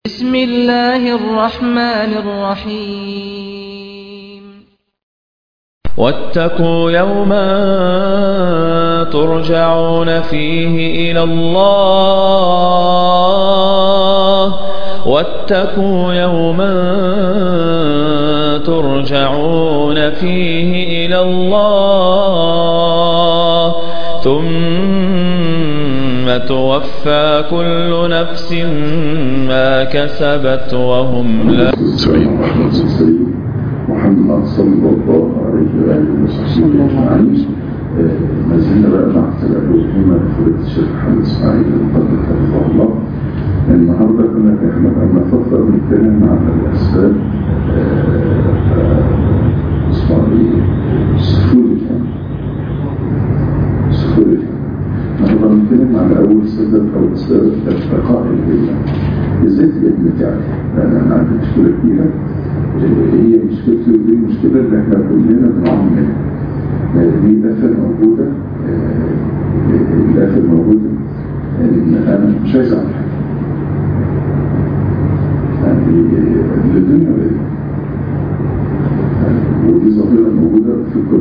بسم الله الرحمن الرحيم واتقوا يوما ترجعون فيه إلى الله واتقوا يوما ترجعون فيه إلى الله ثم توفى كل نفس ما كسبت وهم لا سعيد محمد سعيد محمد صلى الله عليه وآله وصحبه أجمعين آه، ما زلنا بقى مع تجربتنا لفضيلة الشيخ محمد إسماعيل المقدس حفظه الله النهارده كنا احنا بقالنا فترة بنتكلم عن الأسباب آه، آه، اسمها إيه؟ سهولة يعني سهولة يعني النهارده بنتكلم على أول سبب أو أسباب ارتقاء الهمة ازاي تبقى بتاعك لأن أنا عندي مشكلة كبيرة هي مشكلتي ودي المشكلة اللي احنا كلنا بنعاني منها دي آفة موجودة آه، الآفة الموجودة إن أنا مش عايز أعمل حاجة يعني للدنيا ولا دي يعني ودي ظاهرة موجودة في الكل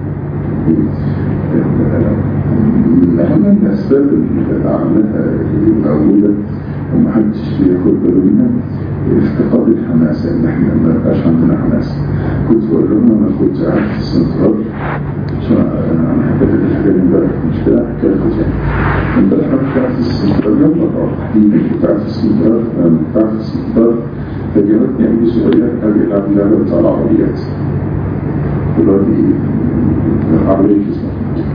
من أهم الأسباب اللي عملها موجودة ومحدش بياخد باله منها افتقاد الحماسة ان احنا ما بقاش عندنا حماسة كنت بقول لهم انا كنت قاعد في السنترال عشان انا حكيت لك الحاجة دي امبارح مش كده حكاية كنت يعني امبارح انا كنت قاعد في السنترال يلا اه تحديدا كنت قاعد في السنترال انا كنت قاعد في السنترال فجابتني ابو صغير قال لي العب اللعبة بتاع العربيات دلوقتي عربية اسمها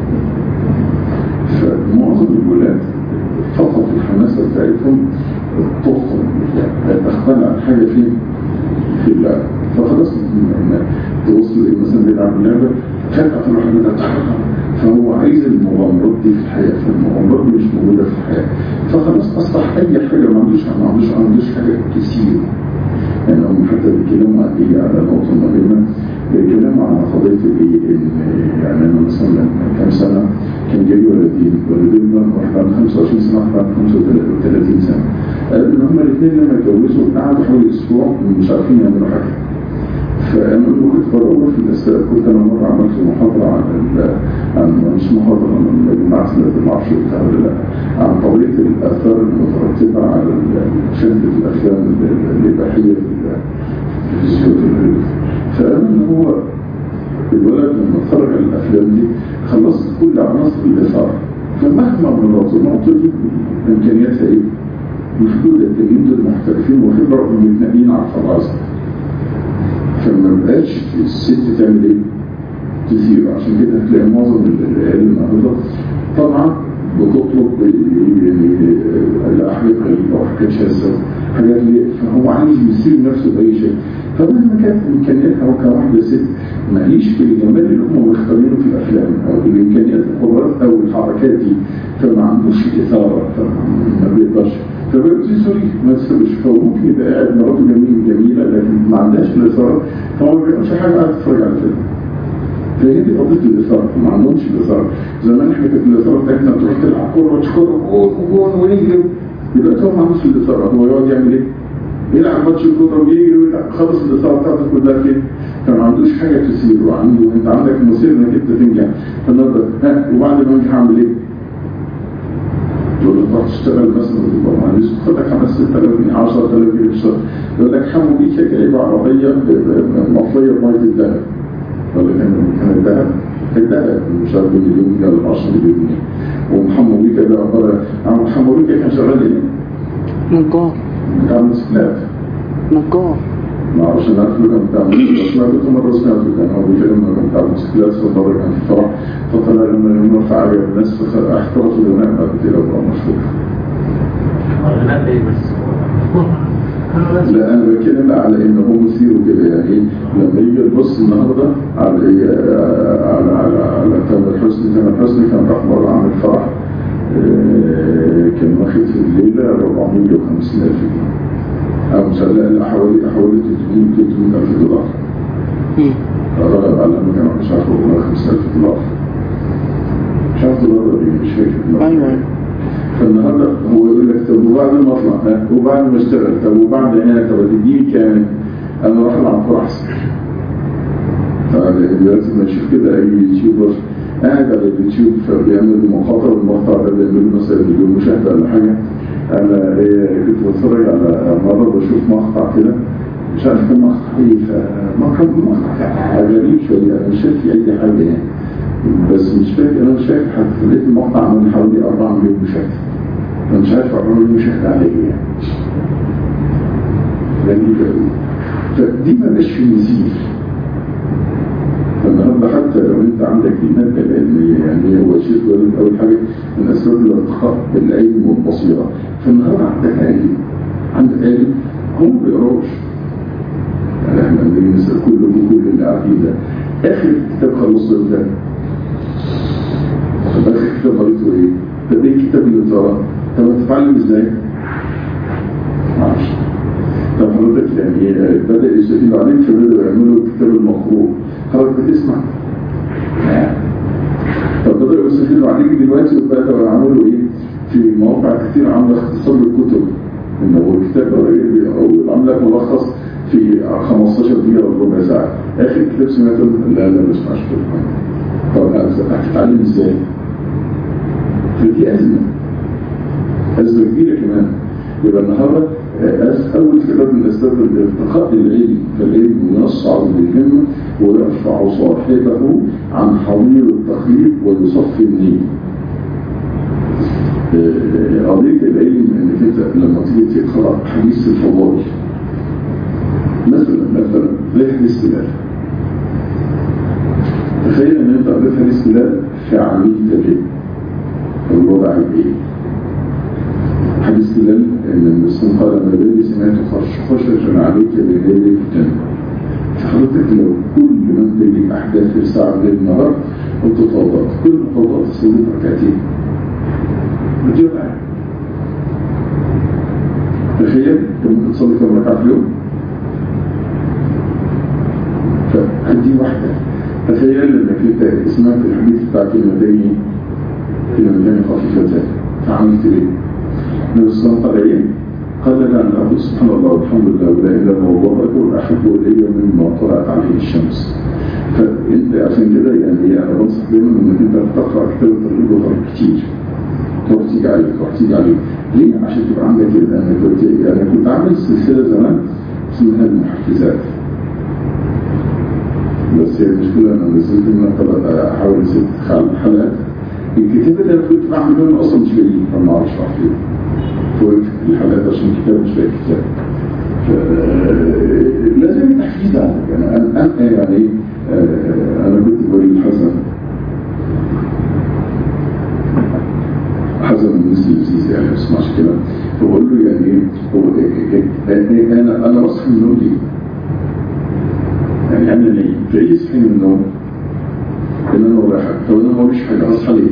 فمعظم الولاد فقط الحماسة بتاعتهم تخطر يعني تختلع حاجة فين في اللعبة فخلاص لما توصل إيه مثلا بيلعب اللعبة فجأة تروح منها تحركها فهو عايز المغامرات دي في الحياة فالمغامرات مش موجودة في الحياة فخلاص أصبح أي حاجة ما عندوش ما عندوش ما عندوش حاجة كتير يعني هم حتى بيتكلموا عن إيه على نقطة مهمة بيتكلموا عن قضية الإيه إن يعني أنا مثلا من كام سنة كان جاي ولدين ولدين دول واحد عنده 25 سنة واحد عنده 35 سنة قالوا إن هما الاثنين لما اتجوزوا قعدوا حوالي أسبوع مش عارفين يعملوا حاجة فأنا لما كنت بروح في الأسباب كنت أنا مرة عملت محاضرة عن ال عن مش محاضرة عن مجموعة ما اعرفش بتاع ولا لا عن قضية الآثار المترتبة على مشاهدة الأفلام الإباحية في الفيديو فقالوا إن هو الولد لما اتفرج على الافلام دي خلصت كل عناصر الاثاره فمهما مرات النقطه دي امكانياتها ايه؟ محدوده التانيين دول محترفين وخبره ومتنقلين على الفرازه فما بقاش الست تعمل ايه؟ تثير عشان كده هتلاقي معظم العيال النهارده طبعا بتطلب يعني الاحياء غريبه وحاجات شاذه حاجات ليه فهو عايز يثير نفسه باي شيء فمهما كانت امكانياتها هو كواحده ست ماليش في الجمال اللي هم مختارينه في الافلام او الامكانيات القدرات او الحركات دي فما عندوش اثاره فما بيقدرش فبيبقى سوري ما تسويش فهو ممكن يبقى قاعد مراته جميل جميله لكن ما عندهاش الاثاره فهو ما بيعملش حاجه قاعد يتفرج على فيلم فهي دي قضيه الاثاره ما عندهمش الاثاره زمان احنا كانت الاثاره بتاعتنا تروح تلعب كوره وتشكر جون وجون ونجري دلوقتي هو ما عندوش الاثاره هو يقعد يعمل ايه؟ يلعب ماتش الكوره ويجري ويلعب خلص الاثاره بتاعته كلها فين؟ فما عندوش حاجه تثير وعنده انت عندك مثير انك انت تنجح فالنهارده ها وبعد ما انجح اعمل ايه؟ تقول له تروح تشتغل مثلا وتبقى مهندس خد لك 5000 جنيه 10000 جنيه في الشهر يقول لك حمو بيك جايب عربيه مطفيه بميه الذهب ولا كان كان الذهب الذهب مش عارف مليون جنيه ولا 10 مليون جنيه ومحمد بيكا ده عباره عن محمد بيكا كان شغال ايه؟ نجار بتاع موتوسيكلات نجار ما اعرفش انا عارف كان بتاع موتوسيكلات سمعت مره سمعت كان هو بيتكلم كان بتاع موتوسيكلات فمره كان في فرح فطلع لما لما رفع عجب الناس فاحترسوا الغناء بعد كده بقى مشهور الغناء ايه بس لا انا بتكلم على ان هو مثير وكده يعني لما يجي يبص النهارده على على على على تامر حسني تامر حسني كان راح مره عامل فرح آه، كان واخد في الليله 450 الف جنيه او مش لا لا حوالي حوالي 300 300 الف دولار مم. رغب على انه كان مش عارف 450 الف دولار مش عارف دولار ولا ايه مش فاكر ايوه فالنهارده هو يقول لك طب وبعد ما اطلع ها؟ وبعد ما اشتغل طب وبعد هنا طب تديني كام؟ انا اروح العب كوره احسن دلوقتي ما اشوف كده اي يوتيوبر قاعد على اليوتيوب فبيعمل مقاطع المقطع ده بيعمل مثلا مليون مشاهده ولا حاجه انا إيه كنت بتفرج على مره بشوف مقطع كده مش عارف كان مقطع ايه فمقطع مقطع غريب شويه انا مش شايف فيه اي حاجه يعني بس مش فاكر انا مش فاكر حتى لقيت المقطع عمل حوالي 4 مليون مشاهده انا مش عارف 4 مليون مشاهده على ايه يعني غريبه قوي فدي ما بقاش في مثيل فالنهارده حتى لو انت عندك الماده العلميه يعني هو شيء ولد اول حاجه من اسباب الارتقاء بالعلم والبصيره فالنهارده عندك علم عندك علم هم ما بيقراوش يعني احنا لما نسال كلكم كل اللي قاعدين ده اخر كتاب خلصته امتى؟ طب اخر كتاب قريته ايه؟ طب ايه الكتاب اللي اتقرا؟ طب هتتعلم ازاي؟ معرفش طب حضرتك يعني بدأ يستفيدوا عليك فبدأوا يعملوا الكتاب المقروء حضرتك بتسمع طب بدأوا يستفيدوا عليك دلوقتي وبدأوا يعملوا ايه في مواقع كتير عاملة اختصار للكتب ان هو الكتاب او عاملة ملخص في 15 دقيقة ولا ربع ساعة اخر كتاب سمعته لا لا ما اسمعش طب هتتعلم ازاي؟ فدي أزمة أزمة كبيرة كمان يبقى النهارده أول سبب من أسباب الارتقاء العلم فالعلم يصعد بالهمة ويرفع صاحبه عن حضير التخليق ويصفي النية قضية العلم انك انت لما تيجي تقرأ حديث الفضائل مثلا مثلا زي حديث بلال تخيل ان انت قريت حديث بلال فعملت به الوضع ايه حديث بلال ان المسلم قال ما بالي سمعت خششا عليك بليل الجنة فحضرتك لو كل ما تجي احداث في ساعة من النهار وانت توضأت كل ما توضأت تصلي ركعتين بتجيب تخيل انت ممكن تصلي كم ركعة في اليوم فعندي واحدة تخيل انك انت سمعت الحديث بتاع كلمتين كلمتين خفيفتان فعملت ايه؟ النبي صلى الله عليه وسلم قال لا أن أقول سبحان الله والحمد لله ولا إله إلا الله أكبر أحب إلي مما طلعت عليه الشمس فأنت عشان كده يعني أنا بنصح دايما إنك أنت تقرأ كتاب الترغيب والترهيب كتير تروح تيجي عليك تروح تيجي عليك ليه؟ عشان تبقى عندك كده أنا كنت يعني كنت عامل سلسلة زمان اسمها المحفزات بس هي المشكلة أنا نزلت منها حوالي ست حلقات الكتاب اللي انا كنت بعمل منه اصلا مش لاقيه فما اعرفش اروح فين فوقفت الحلقات عشان الكتاب مش لاقي كتاب لازم التحفيز عندك يعني انا انا يعني انا كنت بقول لحسن حسن الناس اللذيذ يعني ما اسمعش كده فبقول له يعني ايه انا انا بصحى من النوم ليه؟ يعني انا ليه؟ فايه صحي من النوم؟ ان انا ورايا حاجه طب انا ما وريش حاجه اصحى ليه؟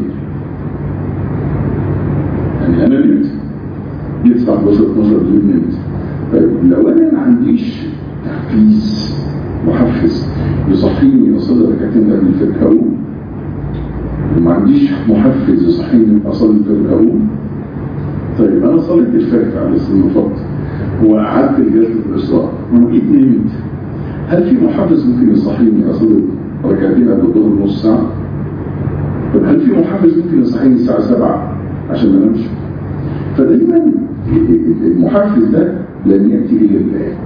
يعني انا نمت جيت الساعه 11 12 بالليل نمت طيب لو انا ما عنديش تحفيز محفز يصحيني اصلي ركعتين قبل الفجر اقوم وما عنديش محفز يصحيني اصلي الفجر اقوم طيب انا صليت الفجر على سن الفضل وقعدت لجلسه الاسراء وجيت نمت هل في محفز ممكن يصحيني اصلي ركعتين قبل الظهر نص ساعه؟ طب هل في محفز ممكن يصحيني الساعه 7 عشان ما انامش؟ فدايما المحفز ده لن ياتي الا بالله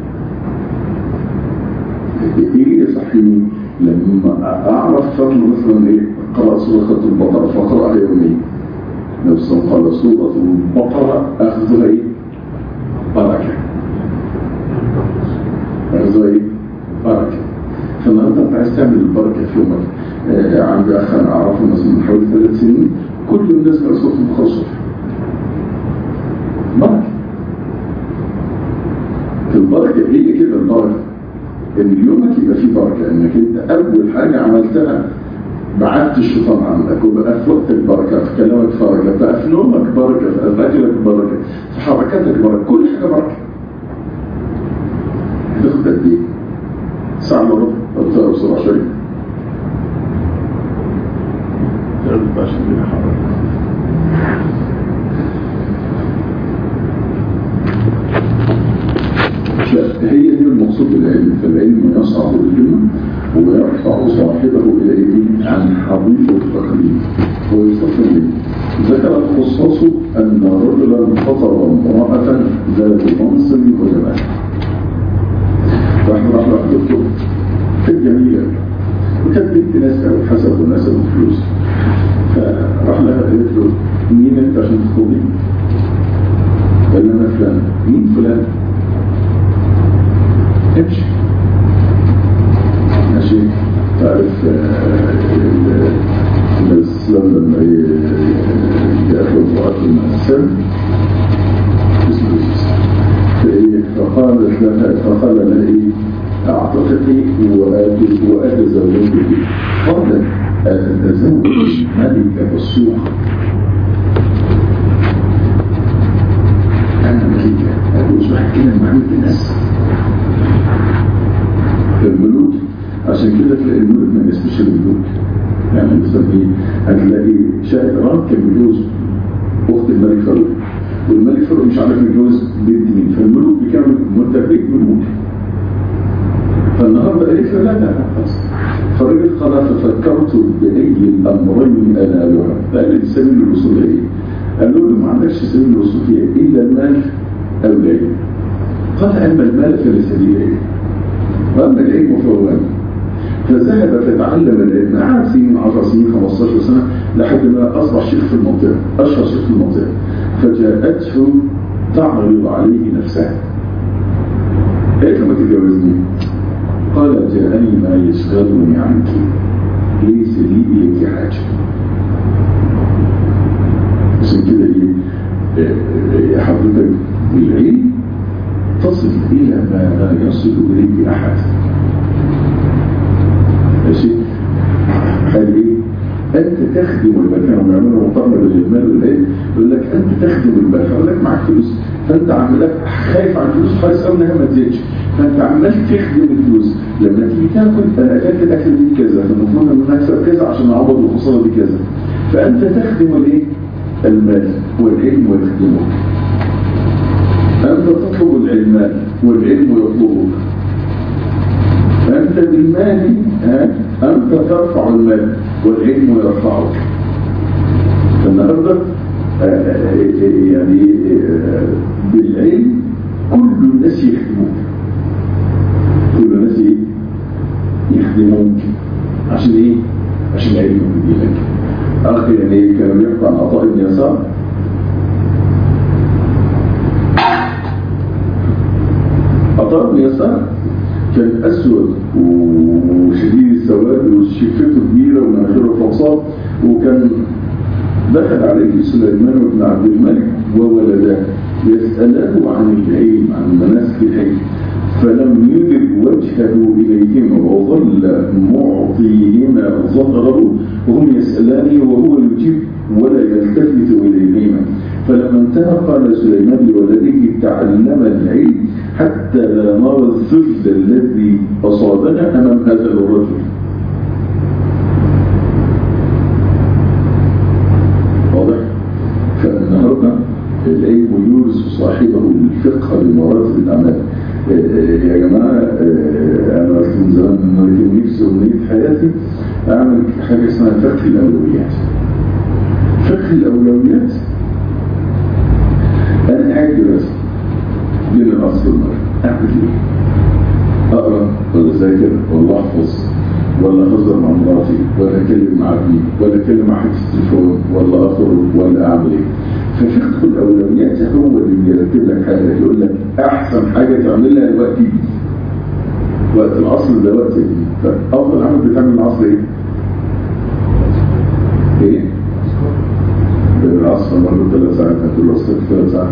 ايه يصحيني لما اعرف فضل مثلا ايه قرأ سورة البقرة فقرأها يوميا نفس قال سورة البقرة أخذها ايه بركة أخذها ايه بركة فالنهارده انت عايز تعمل البركة في يومك آه عندي أخ أنا أعرفه مثلا من حوالي ثلاث سنين كل الناس بقى صوت البقرة بركة البركة هي كده البركة ان يومك يبقى فيه بركة انك انت اول حاجة عملتها بعدت الشيطان عنك وبقى في وقتك بركة في كلامك بركة بقى في نومك بركة في اكلك بركة في حركاتك بركة كل حاجة بركة هتاخد قد ايه؟ ساعة الا ربع او تقرا بسرعة شوية لا هي دي المقصود بالعلم فالعلم يصعد الهمة ويرفع صاحبه إلى إيه؟ عن حضيض التقليد ويستقيم به ذكر الخصاص أن رجلا خطب امرأة ذات منصب وجمال راح راح راح دكتور كانت جميلة وكانت بنت ناس أو حسب الناس الفلوس فراح لها قالت له مين أنت عشان تخطبني؟ قال لها أنا فلان مين فلان؟ امشي ماشي تعرف الإسلام لما يأخذ وقت المأسر فقالت لها فقال لها إيه أعتقدي وأتزوجك قالت أتزوج ملك السوق أنا ملكة أقول واحد كده معمول الناس الملوك عشان كده تلاقي الملوك ما يسمش الملوك يعني مثلا ايه هتلاقي شاهد رام كان متجوز اخت الملك فاروق والملك فاروق مش عارف يتجوز بنت مين فالملوك بكامل مرتبين ملوك فالنهارده قالت له لا لا خلاص فالراجل قال ففكرت باي الامرين انالها قال لي سبيل الوصول ايه؟ قالوا له ما عندكش سبيل الوصول فيها الا المال او العلم قال اما المال فليس لي ايه؟ واما العلم فهو مال فذهب فتعلم العلم قعد سنين 10 سنين 15 سنه لحد ما اصبح شيخ في المنطقه اشهر شيخ في المنطقه فجاءته تعرض عليه نفسها قالت له ما تتجوزني قال جاءني ما يشغلني عنك ليس لي اليك حاجه عشان كده ايه حضرتك بالعلم تصل الى ما لا يصل اليه احد ماشي قال ايه انت تخدم المكان ويعملوا مقارنه بين المال والعلم يقول لك انت تخدم المال فيقول لك معاك فلوس فانت عمال خايف على الفلوس خايف قوي انها ما تزيدش فانت عمال تخدم الفلوس لما تيجي تاكل انا اكلت الاكل دي كذا فالمفروض ان انا اكسب كذا عشان اعوض الخساره دي كذا فانت تخدم الايه المال والعلم يخدمك انت تطلب العلم والعلم يطلبك فأنت بالمال أنت ترفع المال والعلم يرفعك النهاردة يعني بالعلم كل الناس يخدموك كل الناس يخدموك عشان ايه؟ عشان علم بدينك أخي يعني كانوا بيحكوا عن عطاء بن يسار عطاء بن يسار كان أسود وشديد السواد وشفته كبيرة ومناخيره فصاد وكان دخل عليه سليمان بن عبد الملك وولداه يسأله عن العلم عن مناسك العلم فلم يدر وجهه إليهما وظل معطيهما ظهره وهم يسألانه وهو يجيب ولا يلتفت إليهما فلما انتهى قال سليمان لولده تعلم العلم حتى لا نرى الذل الذي أصابنا أمام هذا الرجل واضح؟ فالنهاردة العلم يورث صاحبه الفقه بمراتب الأعمال يا جماعة أنا من زمان من نفسي ومنيت حياتي أعمل حاجة اسمها فقه الأولويات فقه الأولويات أنا قاعد دلوقتي بين الأصل والمرء أعمل إيه؟ أقرأ ولا أذاكر ولا أحفظ ولا أهزر مع مراتي ولا أكلم مع ابني ولا أكلم مع حد التليفون ولا أخرج ولا أعمل إيه؟ ففقه الأولويات هو اللي بيرتب لك حاجة يقول لك أحسن حاجة تعملها دلوقتي وقت العصر ده وقت فأفضل عمل بتعمل العصر إيه؟ إيه؟ بين العصر مرة ثلاث ساعات هتقول العصر ثلاث ساعات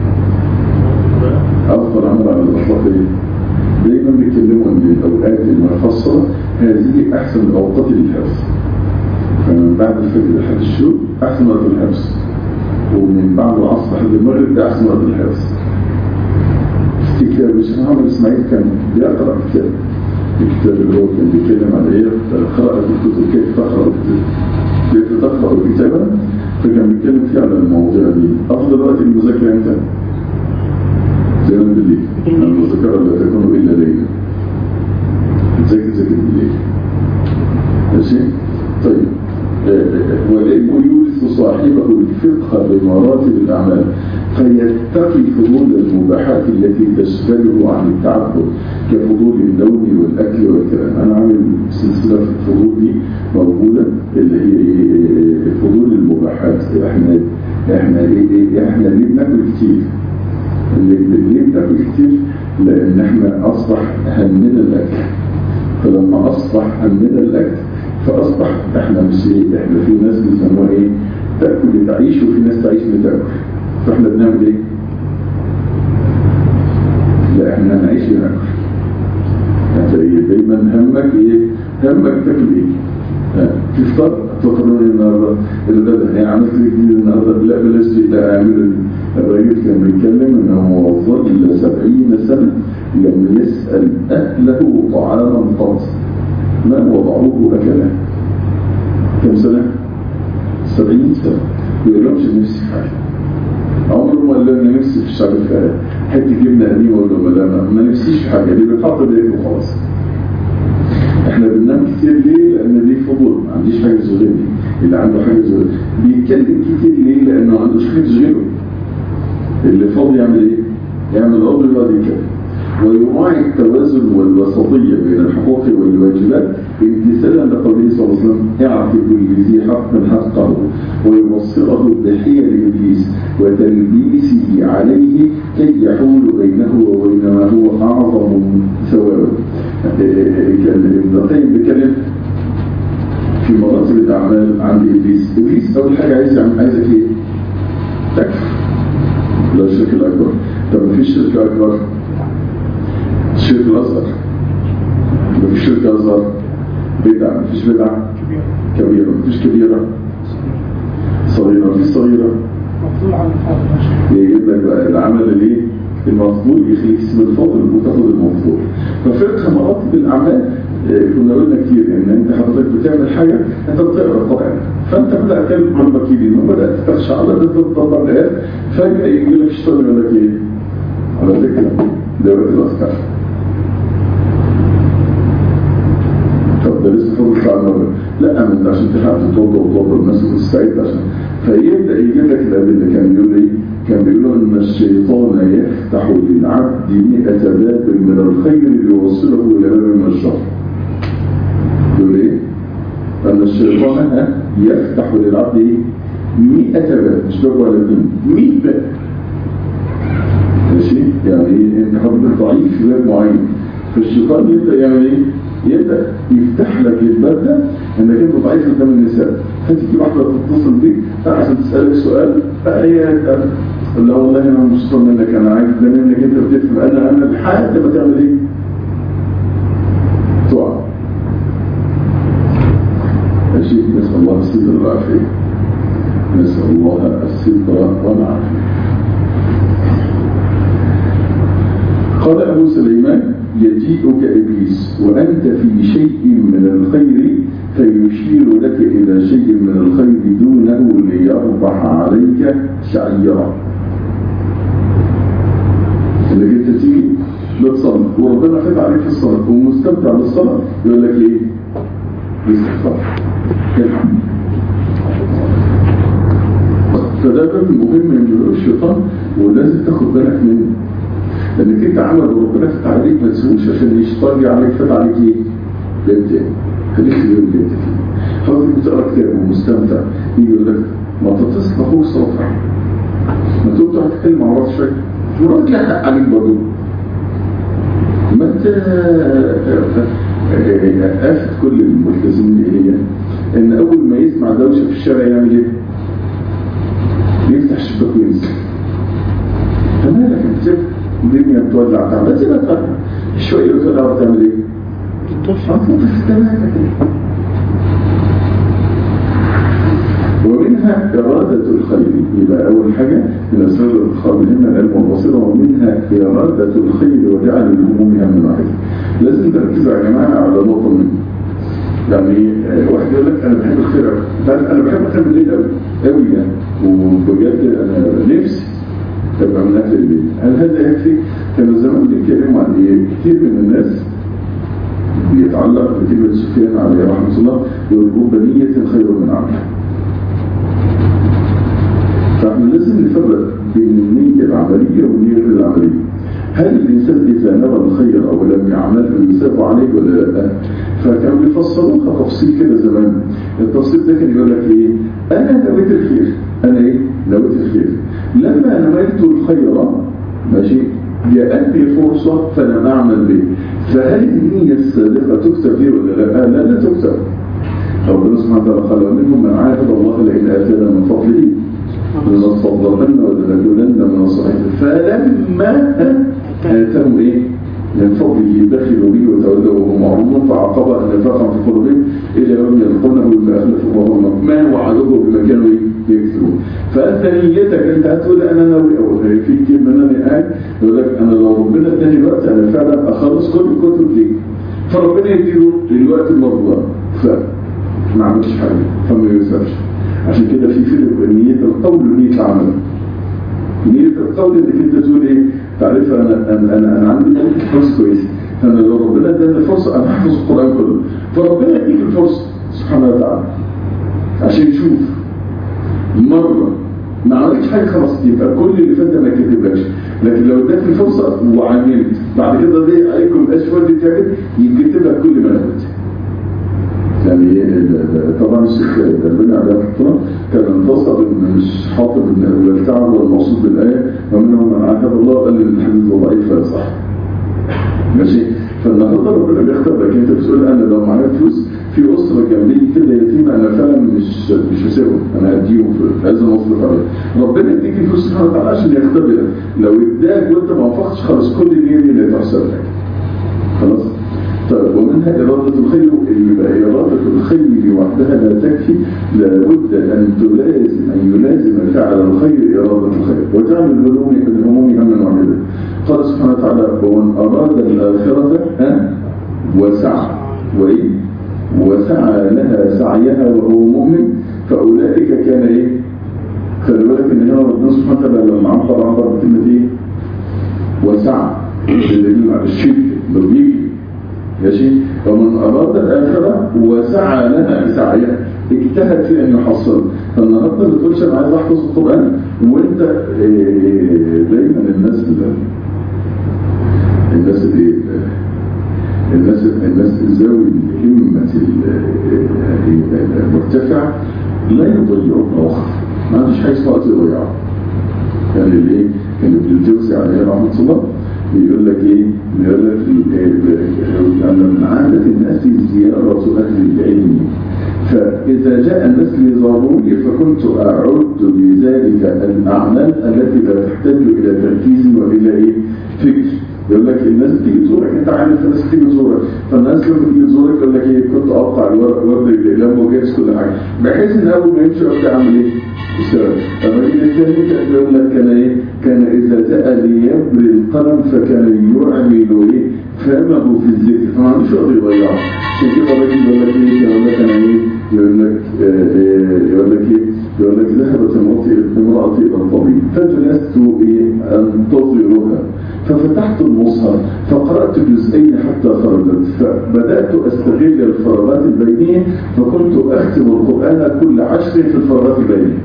أفضل عمل على الأطلاق إيه؟ دايما بيتكلموا ان الاوقات المفصله هذه احسن الاوقات للحفظ فمن بعد الفجر لحد الشروق احسن وقت الحفظ ومن بعد العصر لحد المغرب ده احسن وقت الحفظ في كتاب الشيخ محمد اسماعيل كان بيقرا كتاب الكتاب اللي هو كان بيتكلم على ايه قراءة الكتب كيف تقرا الكتاب كيف تقرا الكتابة فكان بيتكلم فيه على المواضيع دي افضل وقت المذاكره امتى؟ زي ما بالليل أن الذكر لا تكون إلا ليلا ذاكر ذاكر بالليل ماشي طيب آه، آه، والعلم يورث صاحبه الفقه بمراتب الأعمال فيتقي فضول المباحات التي تشغله عن التعبد كفضول النوم والأكل والكلام أنا عامل سلسلة في الفضول دي موجودة اللي هي إيه؟ فضول المباحات احنا احنا إيه- إيه؟ احنا ليه بناكل كتير اللي ليه بناكل كتير لأن احنا أصبح همنا الأكل فلما أصبح همنا الأكل فأصبح احنا مش ايه احنا في ناس بيسموها ايه تأكل لتعيش وفي ناس تعيش لتأكل فاحنا بنعمل ايه لا احنا نعيش لناكل يعني دايما همك ايه همك تاكل ايه ها، تفطر تفطر ايه النهارده الغدا هي عملت ايه جديد النهارده لا بلاش دي لا اعمل الراجل كان بيتكلم ان هو ظل 70 سنه لم يسال اهله طعاما قط ما وضعوه اكله كم سنه 70 سنه ما يقولهمش نفسي في حاجه عمره ما قال لنا نفسي في الشعب الفارغ حته جبنه قديمه ولا ما لا ما نفسيش في حاجه دي بتحط بايدك وخلاص احنا بننام كتير ليه لان دي فضول ما عنديش حاجه تشغلني اللي عنده حاجه تشغله بيتكلم كتير ليه لانه ما عندوش حاجه تشغله اللي فاضي يعمل ايه يعمل قضي يقعد يتكلم ويراعي التوازن والوسطيه بين الحقوق والواجبات امتثالا لقوله صلى الله عليه وسلم اعطي كل ذي حق حقه ويبصره بحيل ابليس وتلبيسه عليه كي يحول بينه وبين ما هو اعظم ثوابا كان ابن القيم بيتكلم في مراتب الاعمال عند ابليس ابليس اول حاجه عايز يعمل عايزك ايه تكفر لا الشرك الاكبر طب مفيش شرك اكبر الشرك الاصغر مفيش شرك اصغر بدعه مفيش بدعه كبيره مفيش كبيره صغيره مفيش صغيره مفضول على الفاضل يجيب لك بقى العمل اللي ايه المفضول يخليك تسيب الفاضل وتاخد المفضول ففقه مراتب الاعمال آه، كنا قلنا كتير ان انت حضرتك بتعمل حاجه انت بتقرا القران فانت بدات كلمه عن المكيدين وبدات تخشى على بدات تطبق الايات فجاه يجي لك الشيطان يقول لك ايه على فكره ده وقت الاذكار طب ده لسه فاضل ساعه المغرب لا ما انت عشان تلحق تتوضا وتوضا الناس وتستعد عشان فيبدا يجيب لك الادله كان بيقول ايه؟ كان بيقول ان الشيطان يفتح للعبد 100 باب من الخير ليوصله الى باب من الشر. يقول ايه؟ ان الشيطان ها يفتح للعبد ايه؟ 100 باب مش باب ولا اتنين 100 باب. ماشي؟ يعني ايه؟ انت حضرتك ضعيف في باب معين فالشيطان يبدا يعمل ايه؟ يبدا يفتح لك الباب ده انك انت ضعيف قدام النساء فتيجي واحده تتصل بيك عشان تسالك سؤال فهي لا والله انا مش مبسوط منك انا عايز ده منك انت بتفهم انا انا لحد ما تعمل ايه؟ تقع ماشي نسال الله الستر والعافيه نسال الله الستر والعافيه قال أبو سليمان يجيئك إبليس وأنت في شيء من الخير فيشير لك إلى شيء من الخير دونه ليربح عليك شعيرا انك انت تيجي بتصلي وربنا خد عليك في الصلاه ومستمتع بالصلاه يقول لك ايه؟ الاستغفار الحمد فده باب مهم من الشيطان ولازم تاخد بالك منه لانك انت عمل وربنا فتح عليك ما تسويش عشان الشيطان يجي عليك فتح عليك ايه؟ باب تاني خليك في اليوم اللي انت فيه حضرتك بتقرا كتاب ومستمتع يجي يقول لك ما تتصل اخوك صوتك ما تقوم تقعد تتكلم مع بعض شويه مرات لها حق عليك برضه ما انت آفة كل الملتزمين هي ان اول ما يسمع دوشه في الشارع يعمل ايه؟ يفتح الشباك وينزل فمالك انت سيبها الدنيا بتولع تعمل سيبها تولع شويه وتولع وتعمل ايه؟ تطفي تماما ومنها إرادة الخير يبقى أول حاجة من أسباب الإدخال مهمة العلم والبصيرة ومنها إرادة الخير وجعل الهموم هم واحد لازم تركزوا يا جماعة على نقطة منه يعني آه، واحد يقول لك أنا بحب الخير أوي أنت- أنا بحب أكل الليل أوي أوي يعني وبجد أنا نفسي تبقى من أكل الليل هل هذا يكفي؟ كانوا زمان بيتكلموا عن ايه كتير من الناس بيتعلق بكلمة سفيان عليه رحمة الله يقول بنية خير من عمل فاحنا لازم نفرق بين النية العملية والنية غير العملية هل الإنسان إذا نرى الخير أو لم يعمله يثاب عليه ولا لا فكانوا بيفسروها تفصيل كده زمان التفصيل ده كان يقول لك إيه أنا نويت الخير أنا إيه نويت الخير لما نويت الخير ماشي جاءتني فرصة فلم أعمل به فهل النية السابقة تكتب فيه ولا لا؟ لا لا تكتب ربنا سبحانه وتعالى قال منهم من عاهد الله لئن آتانا من فضله لنصدقن ولنكونن من الصالحين فلما آتاهم إيه؟ من فضله بخلوا به وتولوا وهم معروضون فعقبها نفاقا في قلوبهم الى يوم يلقونه بما اخلفوا وهم ما وعدوه بما كانوا يكسبون فانت نيتك انت هتقول انا ناوي او في كتير من انا قاعد يقول لك انا لو ربنا اداني وقت انا فعلا اخلص كل الكتب دي فربنا يديله الوقت المرضى فما عملش حاجه فما يوسفش عشان كده في فرق بين نيه القول ونيه العمل نيه القول انك انت تقول ايه تعرف انا انا انا, أنا عندي فرصه كويسه فانا لو ربنا اداني الفرصه انا هحفظ القران كله فربنا يديك الفرصه سبحانه وتعالى عشان يشوف مره ما عملتش حاجه خلاص يبقى كل اللي فات ده ما كتبهاش لكن لو اداك الفرصه وعملت بعد كده دي عليكم ايش فاضي تعمل يكتب لك كل ما نويت يعني طبعا الشيخ البنا عليه الرحمه كان انتصر ان مش حاطط ان الكعب والمقصود بالايه ومنهم من عاهد الله قال ان الحديث ضعيف لا صح ماشي فالنهارده ربنا بيختار لك انت بتقول انا لو معايا فلوس في اسره جنبي كده يتيمه انا فعلا مش مش هسيبهم انا هديهم لازم اصرف عليهم ربنا يديك الفلوس سبحانه وتعالى عشان يختبرك لو اداك وانت ما وفقتش خلاص كل النيه دي اللي تحسب لك خلاص طيب ومنها إرادة الخير يبقى إرادة الخير وحدها لا تكفي لابد أن تلازم أن يلازم فعل الخير إرادة الخير وجعل الهموم الهموم هما واحدا قال سبحانه وتعالى ومن أراد الآخرة ها وسعى وإيه وسعى لها سعيها وهو مؤمن فأولئك كان إيه خلي بالك إن هنا ربنا سبحانه وتعالى لما عبر عبر بكلمة إيه وسعى بالدليل على الشرك بالبيك ماشي ومن أراد الآخرة وسعى لها بسعيها اجتهد في أن يحصل فالنهارده ما تقولش أنا عايز أحفظ القرآن وأنت دايما الناس الناس اللي الناس الناس ذوي الهمة المرتفع لا يضيعون وقت ما عندش حاجة اسمها وقت يضيعه كان اللي كان ابن الجوزي عليه رحمة الله يقول لك ايه يقول لك ان من عادة الناس زيارة اهل العلم فاذا جاء الناس لزاروني فكنت اعد بذلك الاعمال التي لا تحتاج الى تركيز والى ايه فكر يقول لك الناس بتيجي تزورك انت عارف الناس بتيجي تزورك فالناس لما تيجي تزورك يقول لك ايه كنت اقطع الورق وابدا الاقلام وجهز كل حاجه بحيث ان اول ما يمشي ابدا اعمل ايه؟ الشباب اما يجي الثاني كان يقول لك كان ايه؟ كان اذا جاء ليبري القلم فكان يعمل ايه؟ فهمه في الذكر فما عندوش وقت يضيعه عشان كده الراجل يقول لك ايه؟ يقول لك انا ايه؟ يقول لك يقول لك ايه؟ يقول لك ذهبت امرأتي إلى الطبيب فجلست إيه أنتظرها ففتحت المصحف فقرأت جزئين حتى خرجت فبدأت أستغل الفراغات البينية فكنت أختم القرآن كل عشر في الفراغات البينية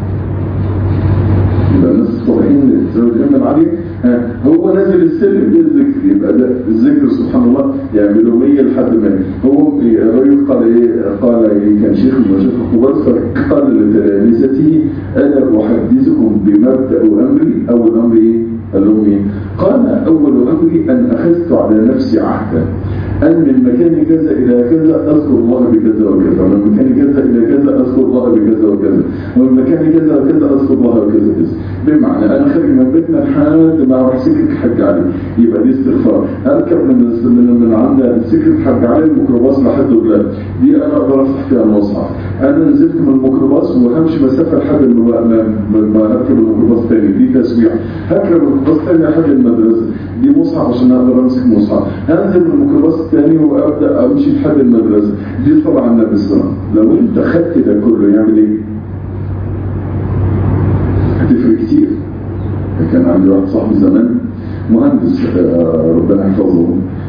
يبقى الناس الصالحين زوج الإمام علي هو نازل السلم بالذكر يبقى ده الذكر سبحان الله يعملوا 100 لحد ما هو الراجل قال ايه قال إيه كان شيخ من مشايخ الكبار فقال لتلامذته انا احدثكم بمبدا امري اول امر ايه؟ قال لهم ايه؟ قال اول امري ان اخذت على نفسي عهدا أن من مكان كذا إلى كذا أذكر الله بكذا وكذا ومن مكان كذا إلى كذا أذكر الله بكذا وكذا ومن مكان كذا وكذا أذكر الله بكذا وكذا بمعنى أنا خارج من بيتنا لحد ما أروح سكة حج علي يبقى دي استغفار أركب من من من عند سكة حج علي الميكروباص لحد بلاد دي أنا أقدر أفتح فيها المصحف أنا نزلت من الميكروباص وهمشي مسافة لحد ما ما أركب الميكروباص تاني دي تسويع هركب الميكروباص تاني لحد المدرسة دي مصحف عشان أقدر أمسك مصحف هنزل من الميكروباص الثاني وابدا امشي لحد المدرسه دي طبعا النبي صلى الله عليه وسلم لو انت خدت ده كله يعمل ايه هتفرق كتير كان عندي واحد صاحبي زمان مهندس آه، ربنا يحفظه